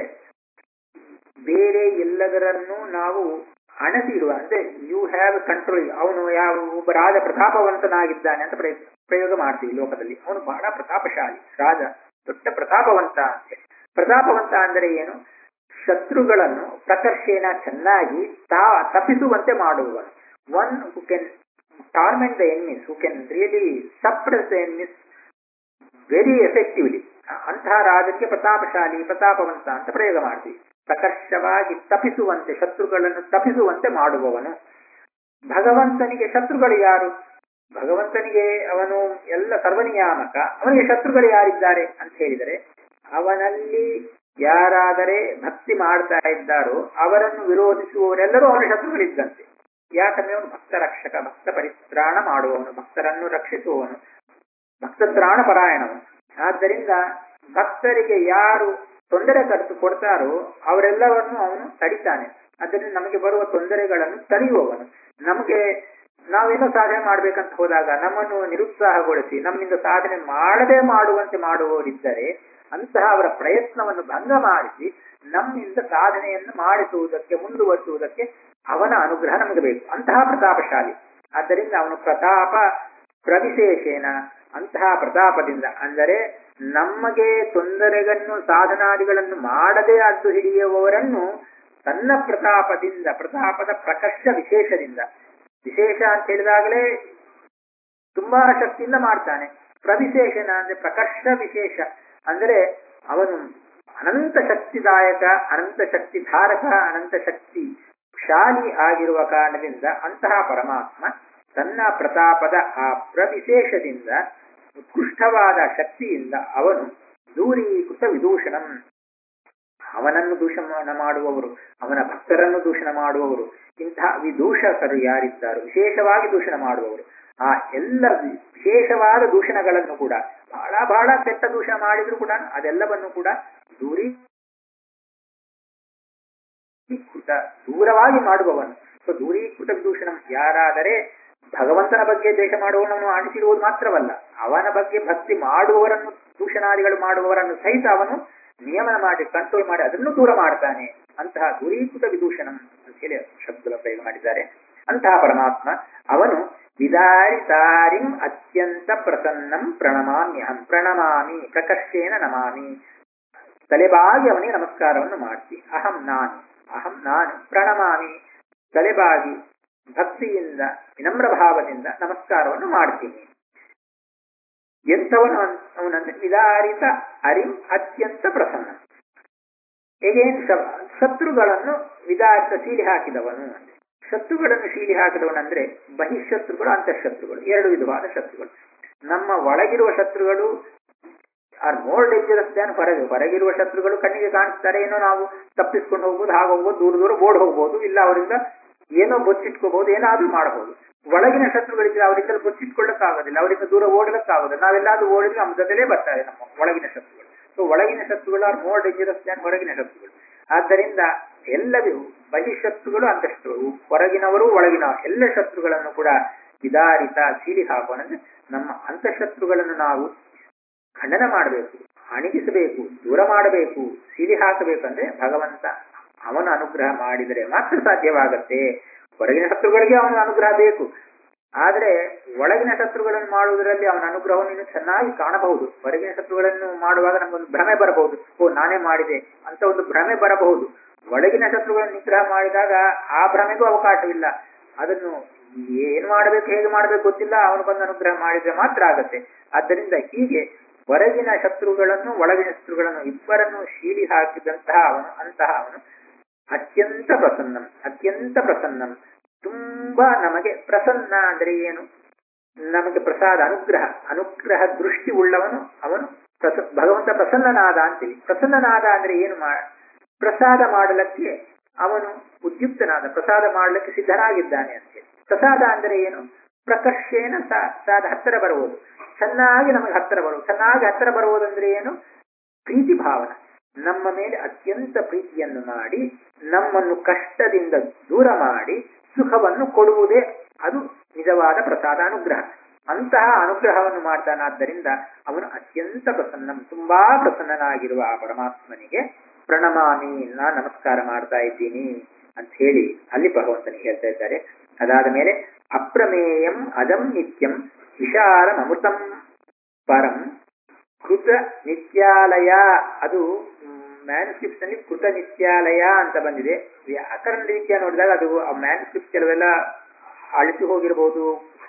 ಬೇರೆ ಎಲ್ಲದರನ್ನು ನಾವು ಅಣಸಿರುವ ಅಂದ್ರೆ ಯು ಹ್ಯಾವ್ ಕಂಟ್ರೋಲ್ ಅವನು ಯಾವ ಒಬ್ಬ ರಾಜ ಪ್ರತಾಪವಂತನಾಗಿದ್ದಾನೆ ಅಂತ ಪ್ರಯೋಗ ಮಾಡ್ತೀವಿ ಲೋಕದಲ್ಲಿ ಅವನು ಬಹಳ ಪ್ರತಾಪಶಾಲಿ ರಾಜ ದೊಡ್ಡ ಪ್ರತಾಪವಂತ ಅಂತೇಳಿ ಪ್ರತಾಪವಂತ ಅಂದರೆ ಏನು ಶತ್ರುಗಳನ್ನು ಪ್ರಕರ್ಷೇನ ಚೆನ್ನಾಗಿ ತಾ ತಪ್ಪಿಸುವಂತೆ ಮಾಡುವವನು ಒನ್ ಹು Ken torment the enemies who can really suppress the enemies very effectively ಅಂತಹ ರಾಜಕ್ಕೆ ಪ್ರತಾಪಶಾಲಿ ಪ್ರತಾಪವಂತ ಅಂತ ಪ್ರಯೋಗ ಮಾಡ್ತೀವಿ ಪ್ರಕರ್ಷವಾಗಿ ತಪ್ಪಿಸುವಂತೆ ಶತ್ರುಗಳನ್ನು ತಪ್ಪಿಸುವಂತೆ ಮಾಡುವವನು ಭಗವಂತನಿಗೆ ಶತ್ರುಗಳು ಯಾರು ಭಗವಂತನಿಗೆ ಅವನು ಎಲ್ಲ ಸರ್ವನಿಯಾಮಕ ಅವನಿಗೆ ಶತ್ರುಗಳು ಯಾರಿದ್ದಾರೆ ಅಂತ ಹೇಳಿದರೆ ಅವನಲ್ಲಿ ಯಾರಾದರೆ ಭಕ್ತಿ ಮಾಡ್ತಾ ಇದ್ದಾರೋ ಅವರನ್ನು ವಿರೋಧಿಸುವವರೆಲ್ಲರೂ ಅವನ ಶತ್ರುಗಳಿದ್ದಂತೆ ಯಾಕಂದ್ರೆ ಅವನು ಭಕ್ತ ರಕ್ಷಕ ಭಕ್ತ ಪರಿತ್ರಾಣ ಮಾಡುವವನು ಭಕ್ತರನ್ನು ರಕ್ಷಿಸುವವನು ಭಕ್ತ ತ್ರಾಣ ಪರಾಯಣವನು ಆದ್ದರಿಂದ ಭಕ್ತರಿಗೆ ಯಾರು ತೊಂದರೆ ಕರೆದು ಕೊಡ್ತಾರೋ ಅವರೆಲ್ಲವನ್ನು ಅವನು ತಡಿತಾನೆ ಅದರಿಂದ ನಮಗೆ ಬರುವ ತೊಂದರೆಗಳನ್ನು ತಡೆಯುವವನು ನಮಗೆ ನಾವೇನೋ ಸಾಧನೆ ಮಾಡ್ಬೇಕಂತ ಹೋದಾಗ ನಮ್ಮನ್ನು ನಿರುತ್ಸಾಹಗೊಳಿಸಿ ನಮ್ಮಿಂದ ಸಾಧನೆ ಮಾಡದೆ ಮಾಡುವಂತೆ ಮಾಡುವವರಿದ್ದರೆ ಅಂತಹ ಅವರ ಪ್ರಯತ್ನವನ್ನು ಭಂಗ ಮಾಡಿಸಿ ನಮ್ಮಿಂದ ಸಾಧನೆಯನ್ನು ಮಾಡಿಸುವುದಕ್ಕೆ ಮುಂದುವರಿಸುವುದಕ್ಕೆ ಅವನ ಅನುಗ್ರಹ ನಮಗೆ ಬೇಕು ಅಂತಹ ಪ್ರತಾಪಶಾಲಿ ಆದ್ದರಿಂದ ಅವನು ಪ್ರತಾಪ ಪ್ರವಿಶೇಷೇನ ಅಂತಹ ಪ್ರತಾಪದಿಂದ ಅಂದರೆ ನಮಗೆ ತೊಂದರೆಗಳನ್ನು ಸಾಧನಾದಿಗಳನ್ನು ಮಾಡದೆ ಅಡ್ಡು ಹಿಡಿಯುವವರನ್ನು ತನ್ನ ಪ್ರತಾಪದಿಂದ ಪ್ರತಾಪದ ಪ್ರಕರ್ಷ ವಿಶೇಷದಿಂದ ವಿಶೇಷ ಅಂತ ಹೇಳಿದಾಗಲೇ ತುಂಬಾ ಶಕ್ತಿಯಿಂದ ಮಾಡ್ತಾನೆ ಪ್ರವಿಶೇಷನ ಅಂದ್ರೆ ಪ್ರಕರ್ಷ ವಿಶೇಷ ಅಂದ್ರೆ ಅವನು ಅನಂತ ಶಕ್ತಿದಾಯಕ ಅನಂತ ಶಕ್ತಿ ಧಾರಕ ಅನಂತ ಶಕ್ತಿ ಶಾಲಿ ಆಗಿರುವ ಕಾರಣದಿಂದ ಅಂತಹ ಪರಮಾತ್ಮ ತನ್ನ ಪ್ರತಾಪದ ಆ ಪ್ರವಿಶೇಷದಿಂದ ಉತ್ಕೃಷ್ಟವಾದ ಶಕ್ತಿಯಿಂದ ಅವನು ದೂರೀಕೃತ ವಿದೂಷಣಂ ಅವನನ್ನು ದೂಷಣ ಮಾಡುವವರು ಅವನ ಭಕ್ತರನ್ನು ದೂಷಣ ಮಾಡುವವರು ಇಂತಹ ವಿದೂಷಕರು ಯಾರಿದ್ದಾರೋ ವಿಶೇಷವಾಗಿ ದೂಷಣ ಮಾಡುವವರು ಆ ಎಲ್ಲ ವಿಶೇಷವಾದ ದೂಷಣಗಳನ್ನು ಕೂಡ ಬಹಳ ಬಹಳ ಕೆಟ್ಟ ದೂಷಣ ಮಾಡಿದ್ರು ಕೂಡ ಅದೆಲ್ಲವನ್ನು ಕೂಡ ದೂರಿ ಕೃತ ದೂರವಾಗಿ ಮಾಡುವವನು ಸೊ ದೂರೀಕೃತ ವಿದೂಷಣ ಯಾರಾದರೆ ಭಗವಂತನ ಬಗ್ಗೆ ದ್ವೇಷ ಮಾಡುವವನನ್ನು ಆಣಿಸಿರುವುದು ಮಾತ್ರವಲ್ಲ ಅವನ ಬಗ್ಗೆ ಭಕ್ತಿ ಮಾಡುವವರನ್ನು ದೂಷಣಾದಿಗಳು ಮಾಡುವವರನ್ನು ಸಹಿತ ಅವನು ನಿಯಮನ ಮಾಡಿ ಕಂಟ್ರೋಲ್ ಮಾಡಿ ಅದನ್ನು ದೂರ ಮಾಡ್ತಾನೆ ಅಂತಹ ದೂರೀಕೃತ ವಿದೂಷಣಂ ಅಂತ ಹೇಳಿ ಶಬ್ದಗಳ ಪ್ರಯೋಗ ಮಾಡಿದ್ದಾರೆ ಅಂತಹ ಪರಮಾತ್ಮ ಅವನು ವಿದಾರಿತಾರಿಂ ಅತ್ಯಂತ ಪ್ರಸನ್ನಂ ಪ್ರಣಮಾಮ್ಯಹಂ ಪ್ರಣಮಾಮಿ ಪ್ರಕರ್ಷೇನ ನಮಾಮಿ ತಲೆಬಾಗಿ ಅವನಿಗೆ ನಮಸ್ಕಾರವನ್ನು ಮಾಡ್ತಿ ಅಹಂ ನಾನು ಅಹಂ ನಾನು ಪ್ರಣಮಾಮಿ ತಲೆಬಾಗಿ ಭಕ್ತಿಯಿಂದ ವಿನಮ್ರ ಭಾವದಿಂದ ನಮಸ್ಕಾರವನ್ನು ಮಾಡ್ತೀನಿ ಎಂಥವನು ಅವನಂದ್ರೆ ವಿದಾರಿತ ಅರಿಂ ಅತ್ಯಂತ ಪ್ರಸನ್ನ ಹೇಗೇನು ಶತ್ರುಗಳನ್ನು ವಿದಾರಿತ ಸೀಲಿ ಹಾಕಿದವನು ಶತ್ರುಗಳನ್ನು ಶೀಲಿ ಹಾಕಿದವನಂದ್ರೆ ಬಹಿಶತ್ರುಗಳು ಅಂತಃಶತ್ರುಗಳು ಎರಡು ವಿಧವಾದ ಶತ್ರುಗಳು ನಮ್ಮ ಒಳಗಿರುವ ಶತ್ರುಗಳು ಆರ್ ಮೋರ್ ಡೇಂಜರಸ್ ದ್ಯಾನ್ ಹೊರಗೆ ಹೊರಗಿರುವ ಶತ್ರುಗಳು ಕಣ್ಣಿಗೆ ಕಾಣಿಸ್ತಾರೆ ಏನೋ ನಾವು ತಪ್ಪಿಸ್ಕೊಂಡು ಹೋಗ್ಬೋದು ಹಾಗೆ ಹೋಗ್ಬೋದು ದೂರ ದೂರ ಓಡ್ ಹೋಗ್ಬೋದು ಇಲ್ಲ ಅವರಿಂದ ಏನೋ ಬೊಚ್ಚಿಟ್ಕೋಬಹುದು ಏನಾದ್ರೂ ಮಾಡಬಹುದು ಒಳಗಿನ ಶತ್ರುಗಳಿದ್ರೆ ಅವರಿಂದ ಬೊಚ್ಚಿಟ್ಕೊಳ್ಳಕ್ಕಾಗೋದಿಲ್ಲ ಅವರಿಂದ ದೂರ ಓಡಲಕ್ಕಾಗೋದಿಲ್ಲ ನಾವೆಲ್ಲಾದ್ರೂ ಓಡಿದ್ರೆ ನಮ್ಮ ಜೊತೆಲೇ ಬರ್ತಾರೆ ನಮ್ಮ ಒಳಗಿನ ಶತ್ರುಗಳು ಸೊ ಒಳಗಿನ ಶತ್ರುಗಳು ಆರ್ ಮೋರ್ ಡೇಂಜರಸ್ ದ್ಯಾನ್ ಹೊರಗಿನ ಶತ್ರುಗಳು ಆದ್ದರಿಂದ ಎಲ್ಲ ಬಹಿಶತ್ರುಗಳು ಅಂತಃಶತ್ರುಗಳು ಹೊರಗಿನವರು ಒಳಗಿನ ಎಲ್ಲ ಶತ್ರುಗಳನ್ನು ಕೂಡ ವಿದಾರಿತ ಸೀಲಿ ಹಾಕೋಣಂದ್ರೆ ನಮ್ಮ ಅಂತಃಶತ್ರುಗಳನ್ನು ನಾವು ಖಂಡನ ಮಾಡಬೇಕು ಅಣಗಿಸಬೇಕು ದೂರ ಮಾಡಬೇಕು ಸೀಲಿ ಹಾಕಬೇಕಂದ್ರೆ ಭಗವಂತ ಅವನ ಅನುಗ್ರಹ ಮಾಡಿದರೆ ಮಾತ್ರ ಸಾಧ್ಯವಾಗತ್ತೆ ಹೊರಗಿನ ಶತ್ರುಗಳಿಗೆ ಅವನ ಅನುಗ್ರಹ ಬೇಕು ಆದ್ರೆ ಒಳಗಿನ ಶತ್ರುಗಳನ್ನು ಮಾಡುವುದರಲ್ಲಿ ಅವನ ಅನುಗ್ರಹವನ್ನು ಇನ್ನು ಚೆನ್ನಾಗಿ ಕಾಣಬಹುದು ಹೊರಗಿನ ಶತ್ರುಗಳನ್ನು ಮಾಡುವಾಗ ನಮಗೊಂದು ಭ್ರಮೆ ಬರಬಹುದು ಓ ನಾನೇ ಮಾಡಿದೆ ಅಂತ ಒಂದು ಭ್ರಮೆ ಬರಬಹುದು ಒಳಗಿನ ಶತ್ರುಗಳನ್ನು ನಿಗ್ರಹ ಮಾಡಿದಾಗ ಆ ಭ್ರಮೆಗೂ ಅವಕಾಶವಿಲ್ಲ ಅದನ್ನು ಏನ್ ಮಾಡಬೇಕು ಹೇಗೆ ಮಾಡಬೇಕು ಗೊತ್ತಿಲ್ಲ ಅವನು ಬಂದು ಅನುಗ್ರಹ ಮಾಡಿದ್ರೆ ಮಾತ್ರ ಆಗತ್ತೆ ಆದ್ದರಿಂದ ಹೀಗೆ ಹೊರಗಿನ ಶತ್ರುಗಳನ್ನು ಒಳಗಿನ ಶತ್ರುಗಳನ್ನು ಇಬ್ಬರನ್ನು ಶೀಲಿ ಹಾಕಿದಂತಹ ಅವನು ಅಂತಹ ಅವನು ಅತ್ಯಂತ ಪ್ರಸನ್ನಂ ಅತ್ಯಂತ ಪ್ರಸನ್ನಂ ತುಂಬಾ ನಮಗೆ ಪ್ರಸನ್ನ ಅಂದ್ರೆ ಏನು ನಮಗೆ ಪ್ರಸಾದ ಅನುಗ್ರಹ ಅನುಗ್ರಹ ದೃಷ್ಟಿ ಉಳ್ಳವನು ಅವನು ಪ್ರಸ ಭಗವಂತ ಪ್ರಸನ್ನನಾದ ಅಂತೀವಿ ಪ್ರಸನ್ನನಾದ ಅಂದ್ರೆ ಏನು ಮಾ ಪ್ರಸಾದ ಮಾಡಲಕ್ಕೆ ಅವನು ಉದ್ಯುಕ್ತನಾದ ಪ್ರಸಾದ ಮಾಡಲಿಕ್ಕೆ ಸಿದ್ಧನಾಗಿದ್ದಾನೆ ಅಂತೇಳಿ ಪ್ರಸಾದ ಅಂದ್ರೆ ಏನು ಪ್ರಕರ್ಷೇನ ಸಾದ ಹತ್ತಿರ ಬರುವುದು ಚೆನ್ನಾಗಿ ನಮಗೆ ಹತ್ತಿರ ಬರುವುದು ಚೆನ್ನಾಗಿ ಹತ್ತಿರ ಬರುವುದಂದ್ರೆ ಏನು ಪ್ರೀತಿ ಭಾವನ ನಮ್ಮ ಮೇಲೆ ಅತ್ಯಂತ ಪ್ರೀತಿಯನ್ನು ಮಾಡಿ ನಮ್ಮನ್ನು ಕಷ್ಟದಿಂದ ದೂರ ಮಾಡಿ ಸುಖವನ್ನು ಕೊಡುವುದೇ ಅದು ನಿಜವಾದ ಪ್ರಸಾದ ಅನುಗ್ರಹ ಅಂತಹ ಅನುಗ್ರಹವನ್ನು ಮಾಡ್ತಾನಾದ್ದರಿಂದ ಅವನು ಅತ್ಯಂತ ಪ್ರಸನ್ನ ತುಂಬಾ ಪ್ರಸನ್ನನಾಗಿರುವ ಆ ಪರಮಾತ್ಮನಿಗೆ ಪ್ರಣಮಾಮಿ ನಾ ನಮಸ್ಕಾರ ಮಾಡ್ತಾ ಇದ್ದೀನಿ ಅಂತ ಹೇಳಿ ಅಲ್ಲಿ ಭಗವಂತನಿಗೆ ಹೇಳ್ತಾ ಇದ್ದಾರೆ ಅದಾದ ಮೇಲೆ ಅಪ್ರಮೇಯಂ ಅಜಂ ನಿತ್ಯಂ ವಿಶಾಲಂ ಅಮೃತಂ ಪರಂ ಕೃತ ನಿತ್ಯಾಲಯ ಅದು ಮ್ಯಾನ್ಸ್ಕ್ರಿಪ್ಟ್ಸ್ ನಲ್ಲಿ ಕೃತ ನಿತ್ಯಾಲಯ ಅಂತ ಬಂದಿದೆ ವ್ಯಾಕರಣ ರೀತಿಯ ನೋಡಿದಾಗ ಅದು ಆ ಮ್ಯಾನ್ಸ್ಕ್ರಿಪ್ಟ್ ಕೆಲವೆಲ್ಲ ಅಳಿಸಿ ಹೋಗಿರ್ಬೋದು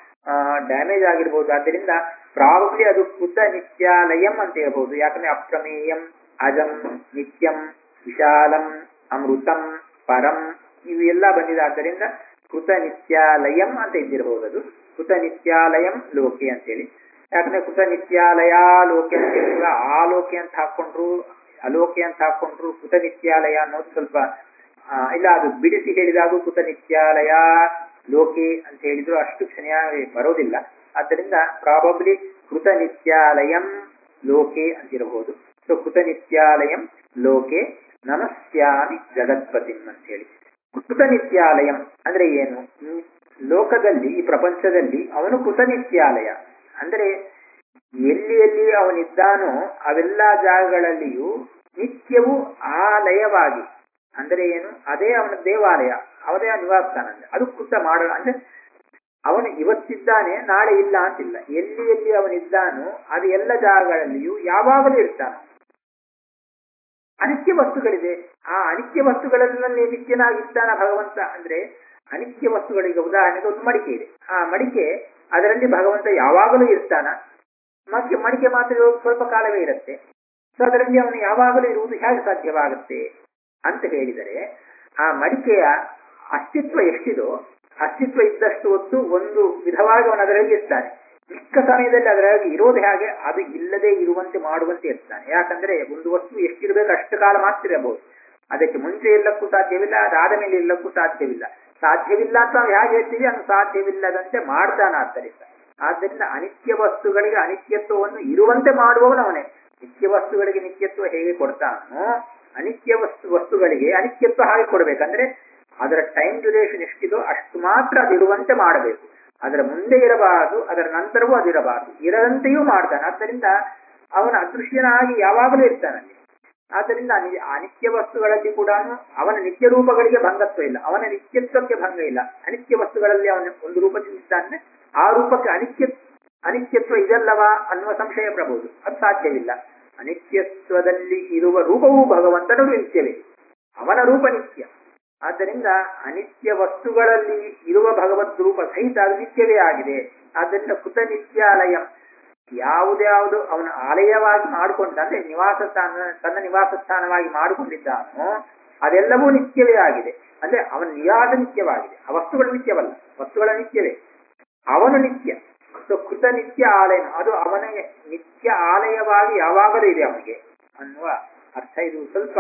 ಡ್ಯಾಮೇಜ್ ಆಗಿರ್ಬೋದು ಆದ್ದರಿಂದ ಪ್ರಾಬಬ್ಲಿ ಅದು ಕೃತ ನಿತ್ಯಾಲಯಂ ಅಂತ ಹೇಳ್ಬೋದು ಯಾಕಂದ್ರೆ ಅಪ್ರಮೇಯಂ ಅಜಂ ನಿತ್ಯಂ ವಿಶಾಲಂ ಅಮೃತಂ ಪರಂ ಇವೆಲ್ಲ ಬಂದಿದೆ ಆದ್ದರಿಂದ ಕೃತ ನಿತ್ಯಾಲಯಂ ಅಂತ ಇದ್ದಿರಬಹುದು ಅದು ಕೃತ ನಿತ್ಯಾಲಯಂ ಲೋಕೆ ಅಂತೇಳಿ ಯಾಕಂದ್ರೆ ಕೃತ ನಿತ್ಯಾಲಯ ಲೋಕೆ ಅಂತ ಹೇಳಿದ್ರೆ ಆ ಲೋಕೆ ಅಂತ ಹಾಕೊಂಡ್ರು ಅಲೋಕೆ ಅಂತ ಹಾಕೊಂಡ್ರು ಕೃತ ನಿತ್ಯಾಲಯ ಅನ್ನೋದು ಸ್ವಲ್ಪ ಇಲ್ಲ ಅದು ಬಿಡಿಸಿ ಹೇಳಿದಾಗ ಕೃತ ನಿತ್ಯಾಲಯ ಲೋಕೆ ಅಂತ ಹೇಳಿದ್ರು ಅಷ್ಟು ಕ್ಷಣಿಯಾಗಿ ಬರೋದಿಲ್ಲ ಆದ್ದರಿಂದ ಪ್ರಾಬಬ್ಲಿ ಕೃತ ನಿತ್ಯಾಲಯಂ ಲೋಕೆ ಅಂತಿರಬಹುದು ಸೊ ಕೃತ ನಿತ್ಯಾಲಯಂ ಲೋಕೆ ನಮಸ್ಯಾಮಿ ಜಗತ್ಪತಿಂ ಅಂತ ಹೇಳಿ ಕೃತ ನಿತ್ಯಾಲಯಂ ಅಂದ್ರೆ ಏನು ಲೋಕದಲ್ಲಿ ಈ ಪ್ರಪಂಚದಲ್ಲಿ ಅವನು ಕೃತ ನಿತ್ಯಾಲಯ ಅಂದ್ರೆ ಎಲ್ಲಿ ಎಲ್ಲಿ ಅವನಿದ್ದಾನೋ ಅವೆಲ್ಲ ಜಾಗಗಳಲ್ಲಿಯೂ ನಿತ್ಯವೂ ಆಲಯವಾಗಿ ಅಂದ್ರೆ ಏನು ಅದೇ ಅವನ ದೇವಾಲಯ ಅವದೇ ನಿವಾಸಸ್ಥಾನ ಅಂದ್ರೆ ಅದು ಕೃತ ಮಾಡ ಅಂದ್ರೆ ಅವನು ಇವತ್ತಿದ್ದಾನೆ ನಾಳೆ ಇಲ್ಲ ಅಂತಿಲ್ಲ ಎಲ್ಲಿ ಎಲ್ಲಿ ಅವನಿದ್ದಾನೋ ಅದು ಎಲ್ಲ ಜಾಗಗಳಲ್ಲಿಯೂ ಯಾವಾಗಲೂ ಇರ್ತಾನೆ ಅನಿತ್ಯ ವಸ್ತುಗಳಿದೆ ಆ ಅನಿತ್ಯ ವಸ್ತುಗಳಲ್ಲಿ ನಿತ್ಯನಾಗಿದ್ದಾನ ಭಗವಂತ ಅಂದ್ರೆ ಅನಿತ್ಯ ವಸ್ತುಗಳಿಗೆ ಉದಾಹರಣೆಗೆ ಒಂದು ಮಡಿಕೆ ಇದೆ ಆ ಮಡಿಕೆ ಅದರಲ್ಲಿ ಭಗವಂತ ಯಾವಾಗಲೂ ಇರ್ತಾನ ಮತ್ತೆ ಮಡಿಕೆ ಮಾತ್ರ ಸ್ವಲ್ಪ ಕಾಲವೇ ಇರುತ್ತೆ ಸೊ ಅದರಲ್ಲಿ ಅವನು ಯಾವಾಗಲೂ ಇರುವುದು ಹೇಗೆ ಸಾಧ್ಯವಾಗುತ್ತೆ ಅಂತ ಹೇಳಿದರೆ ಆ ಮಡಿಕೆಯ ಅಸ್ತಿತ್ವ ಎಷ್ಟಿದೋ ಅಸ್ತಿತ್ವ ಇದ್ದಷ್ಟು ಹೊತ್ತು ಒಂದು ವಿಧವಾಗಿ ಅವನು ಅದರಲ್ಲಿ ಇರ್ತಾನೆ ಮಿಕ್ಕ ಸಮಯದಲ್ಲಿ ಅದರಲ್ಲಿ ಇರೋದು ಹೇಗೆ ಅದು ಇಲ್ಲದೆ ಇರುವಂತೆ ಮಾಡುವಂತೆ ಇರ್ತಾನೆ ಯಾಕಂದ್ರೆ ಒಂದು ವಸ್ತು ಎಷ್ಟಿರಬೇಕು ಅಷ್ಟು ಕಾಲ ಮಾತ್ರ ಇರಬಹುದು ಅದಕ್ಕೆ ಮುಂಚೆ ಇಲ್ಲಕ್ಕೂ ಸಾಧ್ಯವಿಲ್ಲ ಅದಾದ ಮೇಲೆ ಇಲ್ಲಕ್ಕೂ ಸಾಧ್ಯವಿಲ್ಲ ಸಾಧ್ಯವಿಲ್ಲ ಅಂತ ನಾವು ಹೇಗೆ ಹೇಳ್ತೀವಿ ಅದು ಸಾಧ್ಯವಿಲ್ಲದಂತೆ ಮಾಡ್ತಾನ ಆದ್ದರಿಂದ ಆದ್ದರಿಂದ ಅನಿತ್ಯ ವಸ್ತುಗಳಿಗೆ ಅನಿತ್ಯತ್ವವನ್ನು ಇರುವಂತೆ ಮಾಡುವವನವನೇ ನಿತ್ಯ ವಸ್ತುಗಳಿಗೆ ನಿತ್ಯತ್ವ ಹೇಗೆ ಕೊಡ್ತಾನೋ ಅನಿತ್ಯ ವಸ್ತು ವಸ್ತುಗಳಿಗೆ ಅನಿತ್ಯತ್ವ ಹಾಗೆ ಕೊಡ್ಬೇಕಂದ್ರೆ ಅದರ ಟೈಮ್ ಡ್ಯೂರೇಷನ್ ಎಷ್ಟಿದೋ ಅಷ್ಟು ಮಾತ್ರ ಅದಿರುವಂತೆ ಮಾಡಬೇಕು ಅದರ ಮುಂದೆ ಇರಬಾರದು ಅದರ ನಂತರವೂ ಅದಿರಬಾರದು ಇರದಂತೆಯೂ ಮಾಡ್ತಾನೆ ಆದ್ದರಿಂದ ಅವನ ಅದೃಶ್ಯನಾಗಿ ಯಾವಾಗಲೂ ಇರ್ತಾನಲ್ಲಿ ಆದ್ದರಿಂದ ಅನಿ- ಅನಿತ್ಯ ವಸ್ತುಗಳಲ್ಲಿ ಕೂಡ ಅವನ ನಿತ್ಯ ರೂಪಗಳಿಗೆ ಭಂಗತ್ವ ಇಲ್ಲ ಅವನ ನಿತ್ಯತ್ವಕ್ಕೆ ಭಂಗ ಇಲ್ಲ ಅನಿತ್ಯ ವಸ್ತುಗಳಲ್ಲಿ ಅವನ ಒಂದು ರೂಪದಿಂದಾನೆ ಆ ರೂಪಕ್ಕೆ ಅನಿತ್ಯ ಅನಿತ್ಯತ್ವ ಇದಲ್ಲವಾ ಅನ್ನುವ ಸಂಶಯ ಬರಬಹುದು ಅದು ಸಾಧ್ಯವಿಲ್ಲ ಅನಿತ್ಯತ್ವದಲ್ಲಿ ಇರುವ ರೂಪವೂ ಭಗವಂತನು ನಿತ್ಯವೇ ಅವನ ರೂಪ ನಿತ್ಯ ಆದ್ದರಿಂದ ಅನಿತ್ಯ ವಸ್ತುಗಳಲ್ಲಿ ಇರುವ ಭಗವದ್ ರೂಪ ಸಹಿತ ಅದು ನಿತ್ಯವೇ ಆಗಿದೆ ಆದ್ದರಿಂದ ಕುತ ನಿತ್ಯಾಲಯ ಯಾವುದ್ಯಾವುದು ಅವನ ಆಲಯವಾಗಿ ಮಾಡಿಕೊಂಡ ಅಂದ್ರೆ ನಿವಾಸ ಸ್ಥಾನ ತನ್ನ ನಿವಾಸ ಸ್ಥಾನವಾಗಿ ಮಾಡಿಕೊಂಡಿದ್ದಾನೋ ಅದೆಲ್ಲವೂ ನಿತ್ಯವೇ ಆಗಿದೆ ಅಂದ್ರೆ ಅವನ ನಿವಾಸ ನಿತ್ಯವಾಗಿದೆ ಆ ವಸ್ತುಗಳು ನಿತ್ಯವಲ್ಲ ವಸ್ತುಗಳ ನಿತ್ಯವೇ ಅವನು ನಿತ್ಯ ಸೊ ಕೃತ ನಿತ್ಯ ಆಲಯ ಅದು ಅವನಿಗೆ ನಿತ್ಯ ಆಲಯವಾಗಿ ಯಾವಾಗಲೂ ಇದೆ ಅವನಿಗೆ ಅನ್ನುವ ಅರ್ಥ ಇದು ಸ್ವಲ್ಪ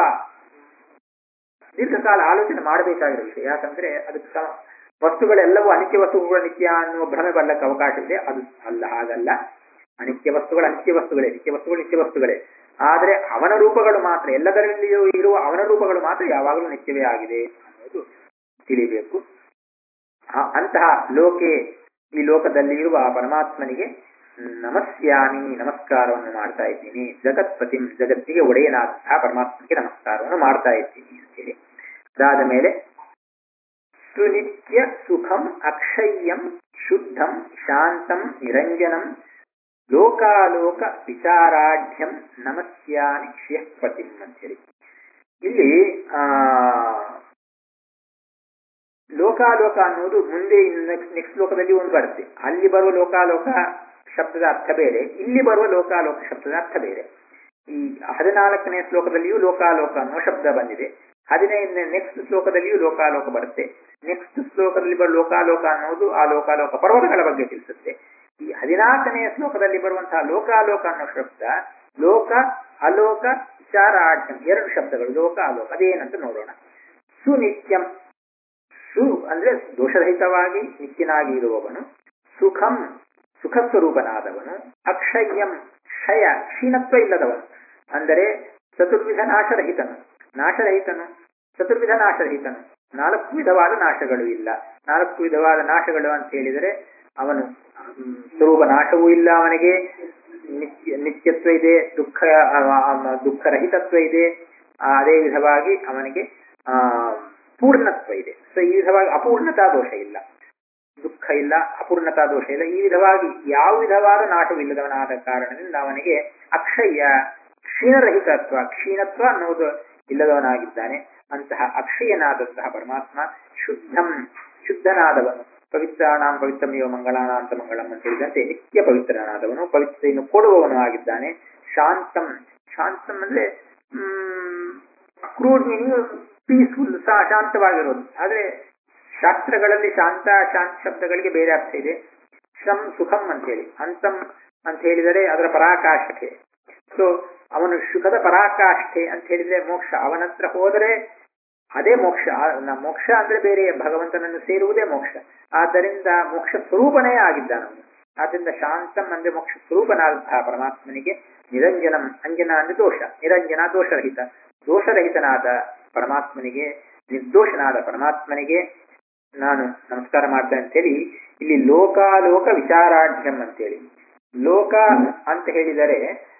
ದೀರ್ಘಕಾಲ ಆಲೋಚನೆ ಮಾಡಬೇಕಾಗಿರೋ ವಿಷಯ ಯಾಕಂದ್ರೆ ಅದಕ್ಕೆ ಸ- ವಸ್ತುಗಳೆಲ್ಲವೂ ಅನಿತ್ಯ ವಸ್ತುಗಳು ನಿತ್ಯ ಅನ್ನುವ ಭ್ರಮೆ ಬರ್ಲಕ್ಕೆ ಅವಕಾಶ ಇದೆ ಅದು ಅಲ್ಲ ಹಾಗಲ್ಲ ಅನಿತ್ಯ ವಸ್ತುಗಳು ಅನಿತ್ಯ ವಸ್ತುಗಳೇ ನಿತ್ಯ ವಸ್ತುಗಳು ನಿತ್ಯ ವಸ್ತುಗಳೇ ಆದ್ರೆ ಅವನ ರೂಪಗಳು ಮಾತ್ರ ಎಲ್ಲದರಲ್ಲಿಯೂ ಇರುವ ಅವನ ರೂಪಗಳು ಮಾತ್ರ ಯಾವಾಗಲೂ ನಿತ್ಯವೇ ಆಗಿದೆ ಅನ್ನೋದು ತಿಳಿಬೇಕು ಆ- ಅಂತಹ ಲೋಕೆ ಈ ಲೋಕದಲ್ಲಿ ಇರುವ ಆ ಪರಮಾತ್ಮನಿಗೆ ನಮಸ್ಯಾಮಿ ನಮಸ್ಕಾರವನ್ನು ಮಾಡ್ತಾ ಇದ್ದೀನಿ ಜಗತ್ಪತಿ ಜಗತ್ತಿಗೆ ಒಡೆಯನಾದಂತಹ ಪರಮಾತ್ಮನಿಗೆ ನಮಸ್ಕಾರವನ್ನು ಮಾಡ್ತಾ ಇದ್ದೀನಿ ಅಂತೇಳಿ ಅದಾದ ಮೇಲೆ ಸುನಿತ್ಯ ಸುಖಂ ಅಕ್ಷಯ್ಯಂ ಶುದ್ಧಂ ಶಾಂತಂ ನಿರಂಜನಂ ಲೋಕಾಲೋಕ ವಿಚಾರಾಢ್ಯಂ ನಮಸ್ಯಾಮಿ ಶ್ರೇಯಃಪತಿಂ ಅಂತೇಳಿ ಇಲ್ಲಿ ಆ ಲೋಕಾಲೋಕ ಅನ್ನೋದು ಮುಂದೆ ನೆಕ್ಸ್ಟ್ ಲೋಕದಲ್ಲಿ ಒಂದು ಬರುತ್ತೆ ಅಲ್ಲಿ ಬರುವ ಲೋಕಾಲೋಕ ಶಬ್ದದ ಅರ್ಥ ಬೇರೆ ಇಲ್ಲಿ ಬರುವ ಲೋಕಾಲೋಕ ಶಬ್ದದ ಅರ್ಥ ಬೇರೆ ಈ ಹದಿನಾಲ್ಕನೇ ಶ್ಲೋಕದಲ್ಲಿಯೂ ಲೋಕಾಲೋಕ ಅನ್ನೋ ಶಬ್ದ ಬಂದಿದೆ ಹದಿನೈದನೇ ನೆಕ್ಸ್ಟ್ ಶ್ಲೋಕದಲ್ಲಿಯೂ ಲೋಕಾಲೋಕ ಬರುತ್ತೆ ನೆಕ್ಸ್ಟ್ ಶ್ಲೋಕದಲ್ಲಿ ಬರುವ ಲೋಕಾಲೋಕ ಅನ್ನೋದು ಆ ಲೋಕಾಲೋಕ ಪರ್ವತಗಳ ಬಗ್ಗೆ ತಿಳಿಸುತ್ತೆ ಈ ಹದಿನಾಲ್ಕನೆಯ ಶ್ಲೋಕದಲ್ಲಿ ಬರುವಂತಹ ಲೋಕಾಲೋಕ ಅನ್ನೋ ಶಬ್ದ ಲೋಕ ಅಲೋಕ ವಿಚಾರಾಢ್ಯಂ ಎರಡು ಶಬ್ದಗಳು ಲೋಕ ಅಲೋಕ ಅದೇನಂತ ನೋಡೋಣ ಸುನಿತ್ಯಂ ಸು ಅಂದ್ರೆ ದೋಷರಹಿತವಾಗಿ ನಿತ್ಯನಾಗಿ ಇರುವವನು ಸುಖಂ ಸುಖ ಸ್ವರೂಪನಾದವನು ಅಕ್ಷಯ್ಯಂ ಕ್ಷಯ ಕ್ಷೀಣತ್ವ ಇಲ್ಲದವನು ಅಂದರೆ ಚತುರ್ವಿಧ ನಾಶರಹಿತನು ನಾಶರಹಿತನು ಚತುರ್ವಿಧ ನಾಶರಹಿತನು ನಾಲ್ಕು ವಿಧವಾದ ನಾಶಗಳು ಇಲ್ಲ ನಾಲ್ಕು ವಿಧವಾದ ನಾಶಗಳು ಅಂತ ಹೇಳಿದರೆ ಅವನು ಹ್ಮ್, ಸ್ವರೂಪ ನಾಶವೂ ಇಲ್ಲ ಅವನಿಗೆ ನಿತ್ಯ ನಿತ್ಯತ್ವ ಇದೆ ದುಃಖ ಆ, ಆ, ದುಃಖರಹಿತತ್ವ ಇದೆ ಆ, ಅದೇ ವಿಧವಾಗಿ ಅವನಿಗೆ ಆ ಪೂರ್ಣತ್ವ ಇದೆ ಸೊ ಈ ವಿಧವಾಗಿ ಅಪೂರ್ಣತಾ ದೋಷ ಇಲ್ಲ ದುಃಖ ಇಲ್ಲ ಅಪೂರ್ಣತಾ ದೋಷ ಇಲ್ಲ ಈ ವಿಧವಾಗಿ ಯಾವ ವಿಧವಾದ ನಾಶವಿಲ್ಲದವನಾದ ಕಾರಣದಿಂದ ಅವನಿಗೆ ಅಕ್ಷಯ್ಯ ಕ್ಷೀಣರಹಿತತ್ವ ಕ್ಷೀಣತ್ವ ಅನ್ನುವುದು ಇಲ್ಲದವನಾಗಿದ್ದಾನೆ ಅಂತಹ ಅಕ್ಷಯನಾದಂತಹ ಪರಮಾತ್ಮ ಶುದ್ಧಂ ಶುದ್ಧನಾದವನು ಪವಿತ್ರಾಣಾಂ ಪವಿತ್ರಮೇವ ಮಂಗಳಾಣ ಅಂತ ಮಂಗಳಂ ಅಂತ ಹೇಳಿದಂತೆ ನಿತ್ಯ ಪವಿತ್ರನಾದವನು ಪವಿತ್ರೆಯನ್ನು ಕೊಡುವವನು ಆಗಿದ್ದಾನೆ ಶಾಂತಂ ಶಾಂತಂ ಅಂದ್ರೆ ಕ್ರೂಡ್ ಮೀನಿಂಗ್ ಪೀಸ್ಫುಲ್ ಶಾಂತವಾಗಿರೋದು ಆದ್ರೆ ಶಾಸ್ತ್ರಗಳಲ್ಲಿ ಶಾಂತ ಶಾಂತ ಶಬ್ದಗಳಿಗೆ ಬೇರೆ ಅರ್ಥ ಇದೆ ಶಂ ಸುಖಂ ಅಂತ ಹೇಳಿ ಅಂತಂ ಅಂತ ಹೇಳಿದರೆ ಅದರ ಪರಾಕಾಷ್ಠೆ ಸೊ ಅವನು ಸುಖದ ಪರಾಕಾಷ್ಠೆ ಅಂತ ಹೇಳಿದ್ರೆ ಮೋಕ್ಷ ಅವನತ್ರ ಹೋದರೆ ಅದೇ ಮೋಕ್ಷ ಆ- ನ- ಮೋಕ್ಷ ಅಂದ್ರೆ ಬೇರೆ ಭಗವಂತನನ್ನು ಸೇರುವುದೇ ಮೋಕ್ಷ ಆದ್ದರಿಂದ ಮೋಕ್ಷ ಸ್ವರೂಪನೇ ಆಗಿದ್ದಾನವನು ಆದ್ದರಿಂದ ಶಾಂತಂ ಅಂದ್ರೆ ಮೋಕ್ಷ ಸ್ವರೂಪನಾದಂತಹ ಪರಮಾತ್ಮನಿಗೆ ನಿರಂಜನಂ ಅಂಜನ ಅಂದ್ರೆ ದೋಷ ನಿರಂಜನ ದೋಷರಹಿತ ದೋಷರಹಿತನಾದ ಪರಮಾತ್ಮನಿಗೆ ನಿರ್ದೋಷನಾದ ಪರಮಾತ್ಮನಿಗೆ ನಾನು ನಮಸ್ಕಾರ ಮಾಡ್ತೇನೆ ಅಂತೇಳಿ ಇಲ್ಲಿ ಲೋಕಾಲೋಕ ವಿಚಾರಾಢ್ಯಂ ಅಂತೇಳಿ ಲೋಕ ಅಂತ ಹೇಳಿದರೆ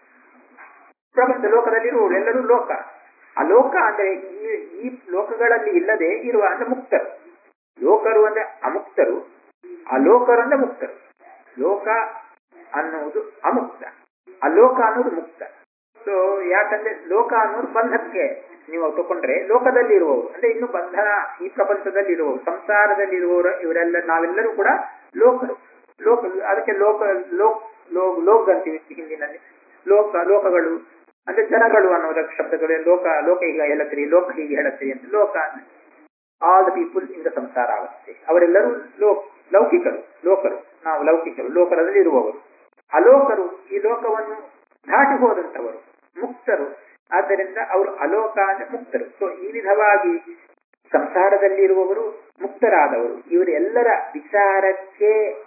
ಪ್ರಪಂಚ ಲೋಕದಲ್ಲಿರುವ ಎಲ್ಲರೂ ಲೋಕ ಆ ಲೋಕ ಅಂದ್ರೆ ಈ ಈ ಲೋಕಗಳಲ್ಲಿ ಇಲ್ಲದೆ ಇರುವ ಅಂದ್ರೆ ಮುಕ್ತರು ಲೋಕರು ಅಂದ್ರೆ ಅಮುಕ್ತರು ಅಲೋಕರಿಂದ ಮುಕ್ತರು ಲೋಕ ಅನ್ನುವುದು ಅಮುಕ್ತ ಅಲೋಕ ಅನ್ನೋದು ಮುಕ್ತ ಸೊ ಯಾಕಂದ್ರೆ ಲೋಕ ಅನ್ನೋದು ಬಂಧಕ್ಕೆ ನೀವು ತಗೊಂಡ್ರೆ ಲೋಕದಲ್ಲಿ ಇರುವವರು ಅಂದ್ರೆ ಇನ್ನು ಬಂಧನ ಈ ಪ್ರಪಂಚದಲ್ಲಿ ಇರುವವರು ಸಂಸಾರದಲ್ಲಿ ಇರುವವರು ಇವರೆಲ್ಲ ನಾವೆಲ್ಲರೂ ಕೂಡ ಲೋಕರು ಲೋಕ ಅದಕ್ಕೆ ಲೋಕ ಲೋಕ್ ಲೋಕ್ ಲೋಕ್ ಅಂತೀವಿ ಹಿಂದಿನಲ್ಲಿ ಲೋಕ ಲೋಕಗಳು ಅಂದ್ರೆ ಜನಗಳು ಅನ್ನೋದ ಶಬ್ದಗಳು ಲೋಕ ಲೋಕ ಹೀಗೆ ಹೇಳತ್ತೀರಿ ಲೋಕ ಹೀಗೆ ಹೇಳತ್ತೀರಿ ಅಂತ ಲೋಕ all the people in the ಸಂಸಾರ ಆಗುತ್ತೆ ಅವರೆಲ್ಲರೂ ಲೋಕ್ ಲೌಕಿಕರು ಲೋಕರು ನಾವು ಲೌಕಿಕರು ಲೋಕರಲ್ಲಿ ಇರುವವರು ಅಲೋಕರು ಈ ಲೋಕವನ್ನು ದಾಟಿ ಹೋದಂಥವರು ಮುಕ್ತರು ಆದ್ದರಿಂದ ಅವರು ಅಲೋಕ ಅಂದ್ರೆ ಮುಕ್ತರು ಸೊ ಈ ವಿಧವಾಗಿ ಸಂಸಾರದಲ್ಲಿರುವವರು ಮುಕ್ತರಾದವರು ಇವರೆಲ್ಲರ ವಿಚಾರಕ್ಕೆ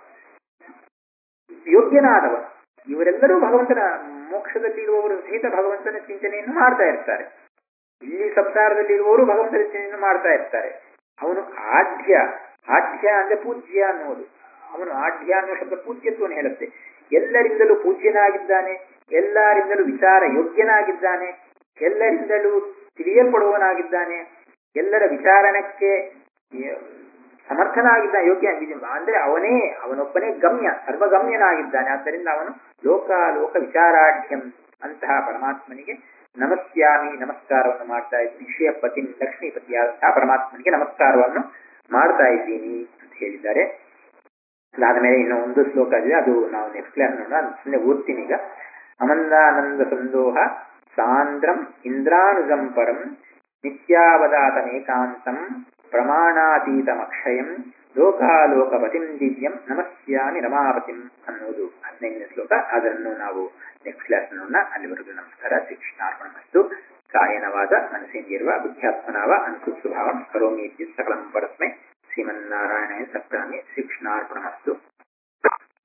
ಯೋಗ್ಯನಾದವರು ಇವರೆಲ್ಲರೂ ಭಗವಂತನ ಮೋಕ್ಷದಲ್ಲಿರುವವರು ಸಹಿತ ಭಗವಂತನ ಚಿಂತನೆಯನ್ನು ಮಾಡ್ತಾ ಇರ್ತಾರೆ ಇಲ್ಲಿ ಸಂಸಾರದಲ್ಲಿರುವವರು ಭಗವಂತನ ಚಿಂತನೆಯನ್ನು ಮಾಡ್ತಾ ಇರ್ತಾರೆ ಅವನು ಆಢ್ಯ ಆಢ್ಯ ಅಂದ್ರೆ ಪೂಜ್ಯ ಅನ್ನೋದು ಅವನು ಆಢ್ಯ ಅನ್ನೋ ಶಬ್ದ ಪೂಜ್ಯತ್ವವನ್ನು ಹೇಳುತ್ತೆ ಎಲ್ಲರಿಂದಲೂ ಪೂಜ್ಯನಾಗಿದ್ದಾನೆ ಎಲ್ಲರಿಂದಲೂ ವಿಚಾರ ಯೋಗ್ಯನಾಗಿದ್ದಾನೆ ಎಲ್ಲರಿಂದಲೂ ತಿಳಿಯಲ್ಪಡುವವನಾಗಿದ್ದಾನೆ ಎಲ್ಲರ ವಿಚಾರಣಕ್ಕೆ ಸಮರ್ಥನಾಗಿದ್ದ ಯೋಗ್ಯ ಅಂದ್ರೆ ಅವನೇ ಅವನೊಬ್ಬನೇ ಗಮ್ಯ ಸರ್ವಗಮ್ಯನಾಗಿದ್ದಾನೆ ಆದ್ದರಿಂದ ಅವನು ಲೋಕ ಲೋಕ ವಿಚಾರಾಢ್ಯಂ ಅಂತಹ ಪರಮಾತ್ಮನಿಗೆ ನಮಸ್ಯಾಮಿ ನಮಸ್ಕಾರವನ್ನು ಮಾಡ್ತಾ ಇದ್ದೀನಿ ಶ್ರೀಯಪತಿ ಲಕ್ಷ್ಮೀಪತಿಯಾದಂತಹ ಪರಮಾತ್ಮನಿಗೆ ನಮಸ್ಕಾರವನ್ನು ಮಾಡ್ತಾ ಇದ್ದೀನಿ ಅಂತ ಹೇಳಿದ್ದಾರೆ ಅದಾದ ಮೇಲೆ ಇನ್ನೂ ಒಂದು ಶ್ಲೋಕ ಇದೆ ಅದು ನಾವು ನೆಕ್ಸ್ಟ್ ಕ್ಲಾಸ್ ನೋಡೋಣ ಸುಮ್ಮನೆ ಓದ್ತೀನಿ ಈಗ ಅಮಂದಾನಂದ ಸಂದೋಹ ಸಾಂದ್ರಂ ಇಂದ್ರಾನುಜಂ ಪರಂ ನಿತ್ಯಾವದಾತಮೇಕಾಂತಂ ಪ್ರಮಾಣಾತೀತಮಕ್ಷಯಂ ಲೋಕಾಲೋಕಪತಿಂ ದಿವ್ಯಂ ನಮಸ್ಯಾಮಿ ರಮಾಪತಿಂ ಅನ್ನೋದು ಹದಿನೈದನೇ ಶ್ಲೋಕ ಅದನ್ನು ನಾವು ನೆಕ್ಸ್ಟ್ ಕ್ಲಾಸ್ ನೋಡೋಣ ಅಲ್ಲಿವರೆಗೂ ನಮಸ್ಕಾರ ಶಿಕ್ಷಣಾರ್ಪಣಮಸ್ತು ಕಾಯನವಾದ ಮನಸ್ಸಿಂದಿರುವ ಬುದ್ಧ್ಯಾತ್ಮನಾವ ಅನುಕೃತ್ಸುಭಾವಂ ಕರೋಮಿ ಇತ್ಯುತ್ ಸಕಲಂ ಪರಸ್ಮೈ ಶ್ರೀಮನ್ನಾರಾಯಣ ಸಪ್ರಾಮಿ ಶಿಕ್ಷಣಾರ್ಪಣಮಸ್ತು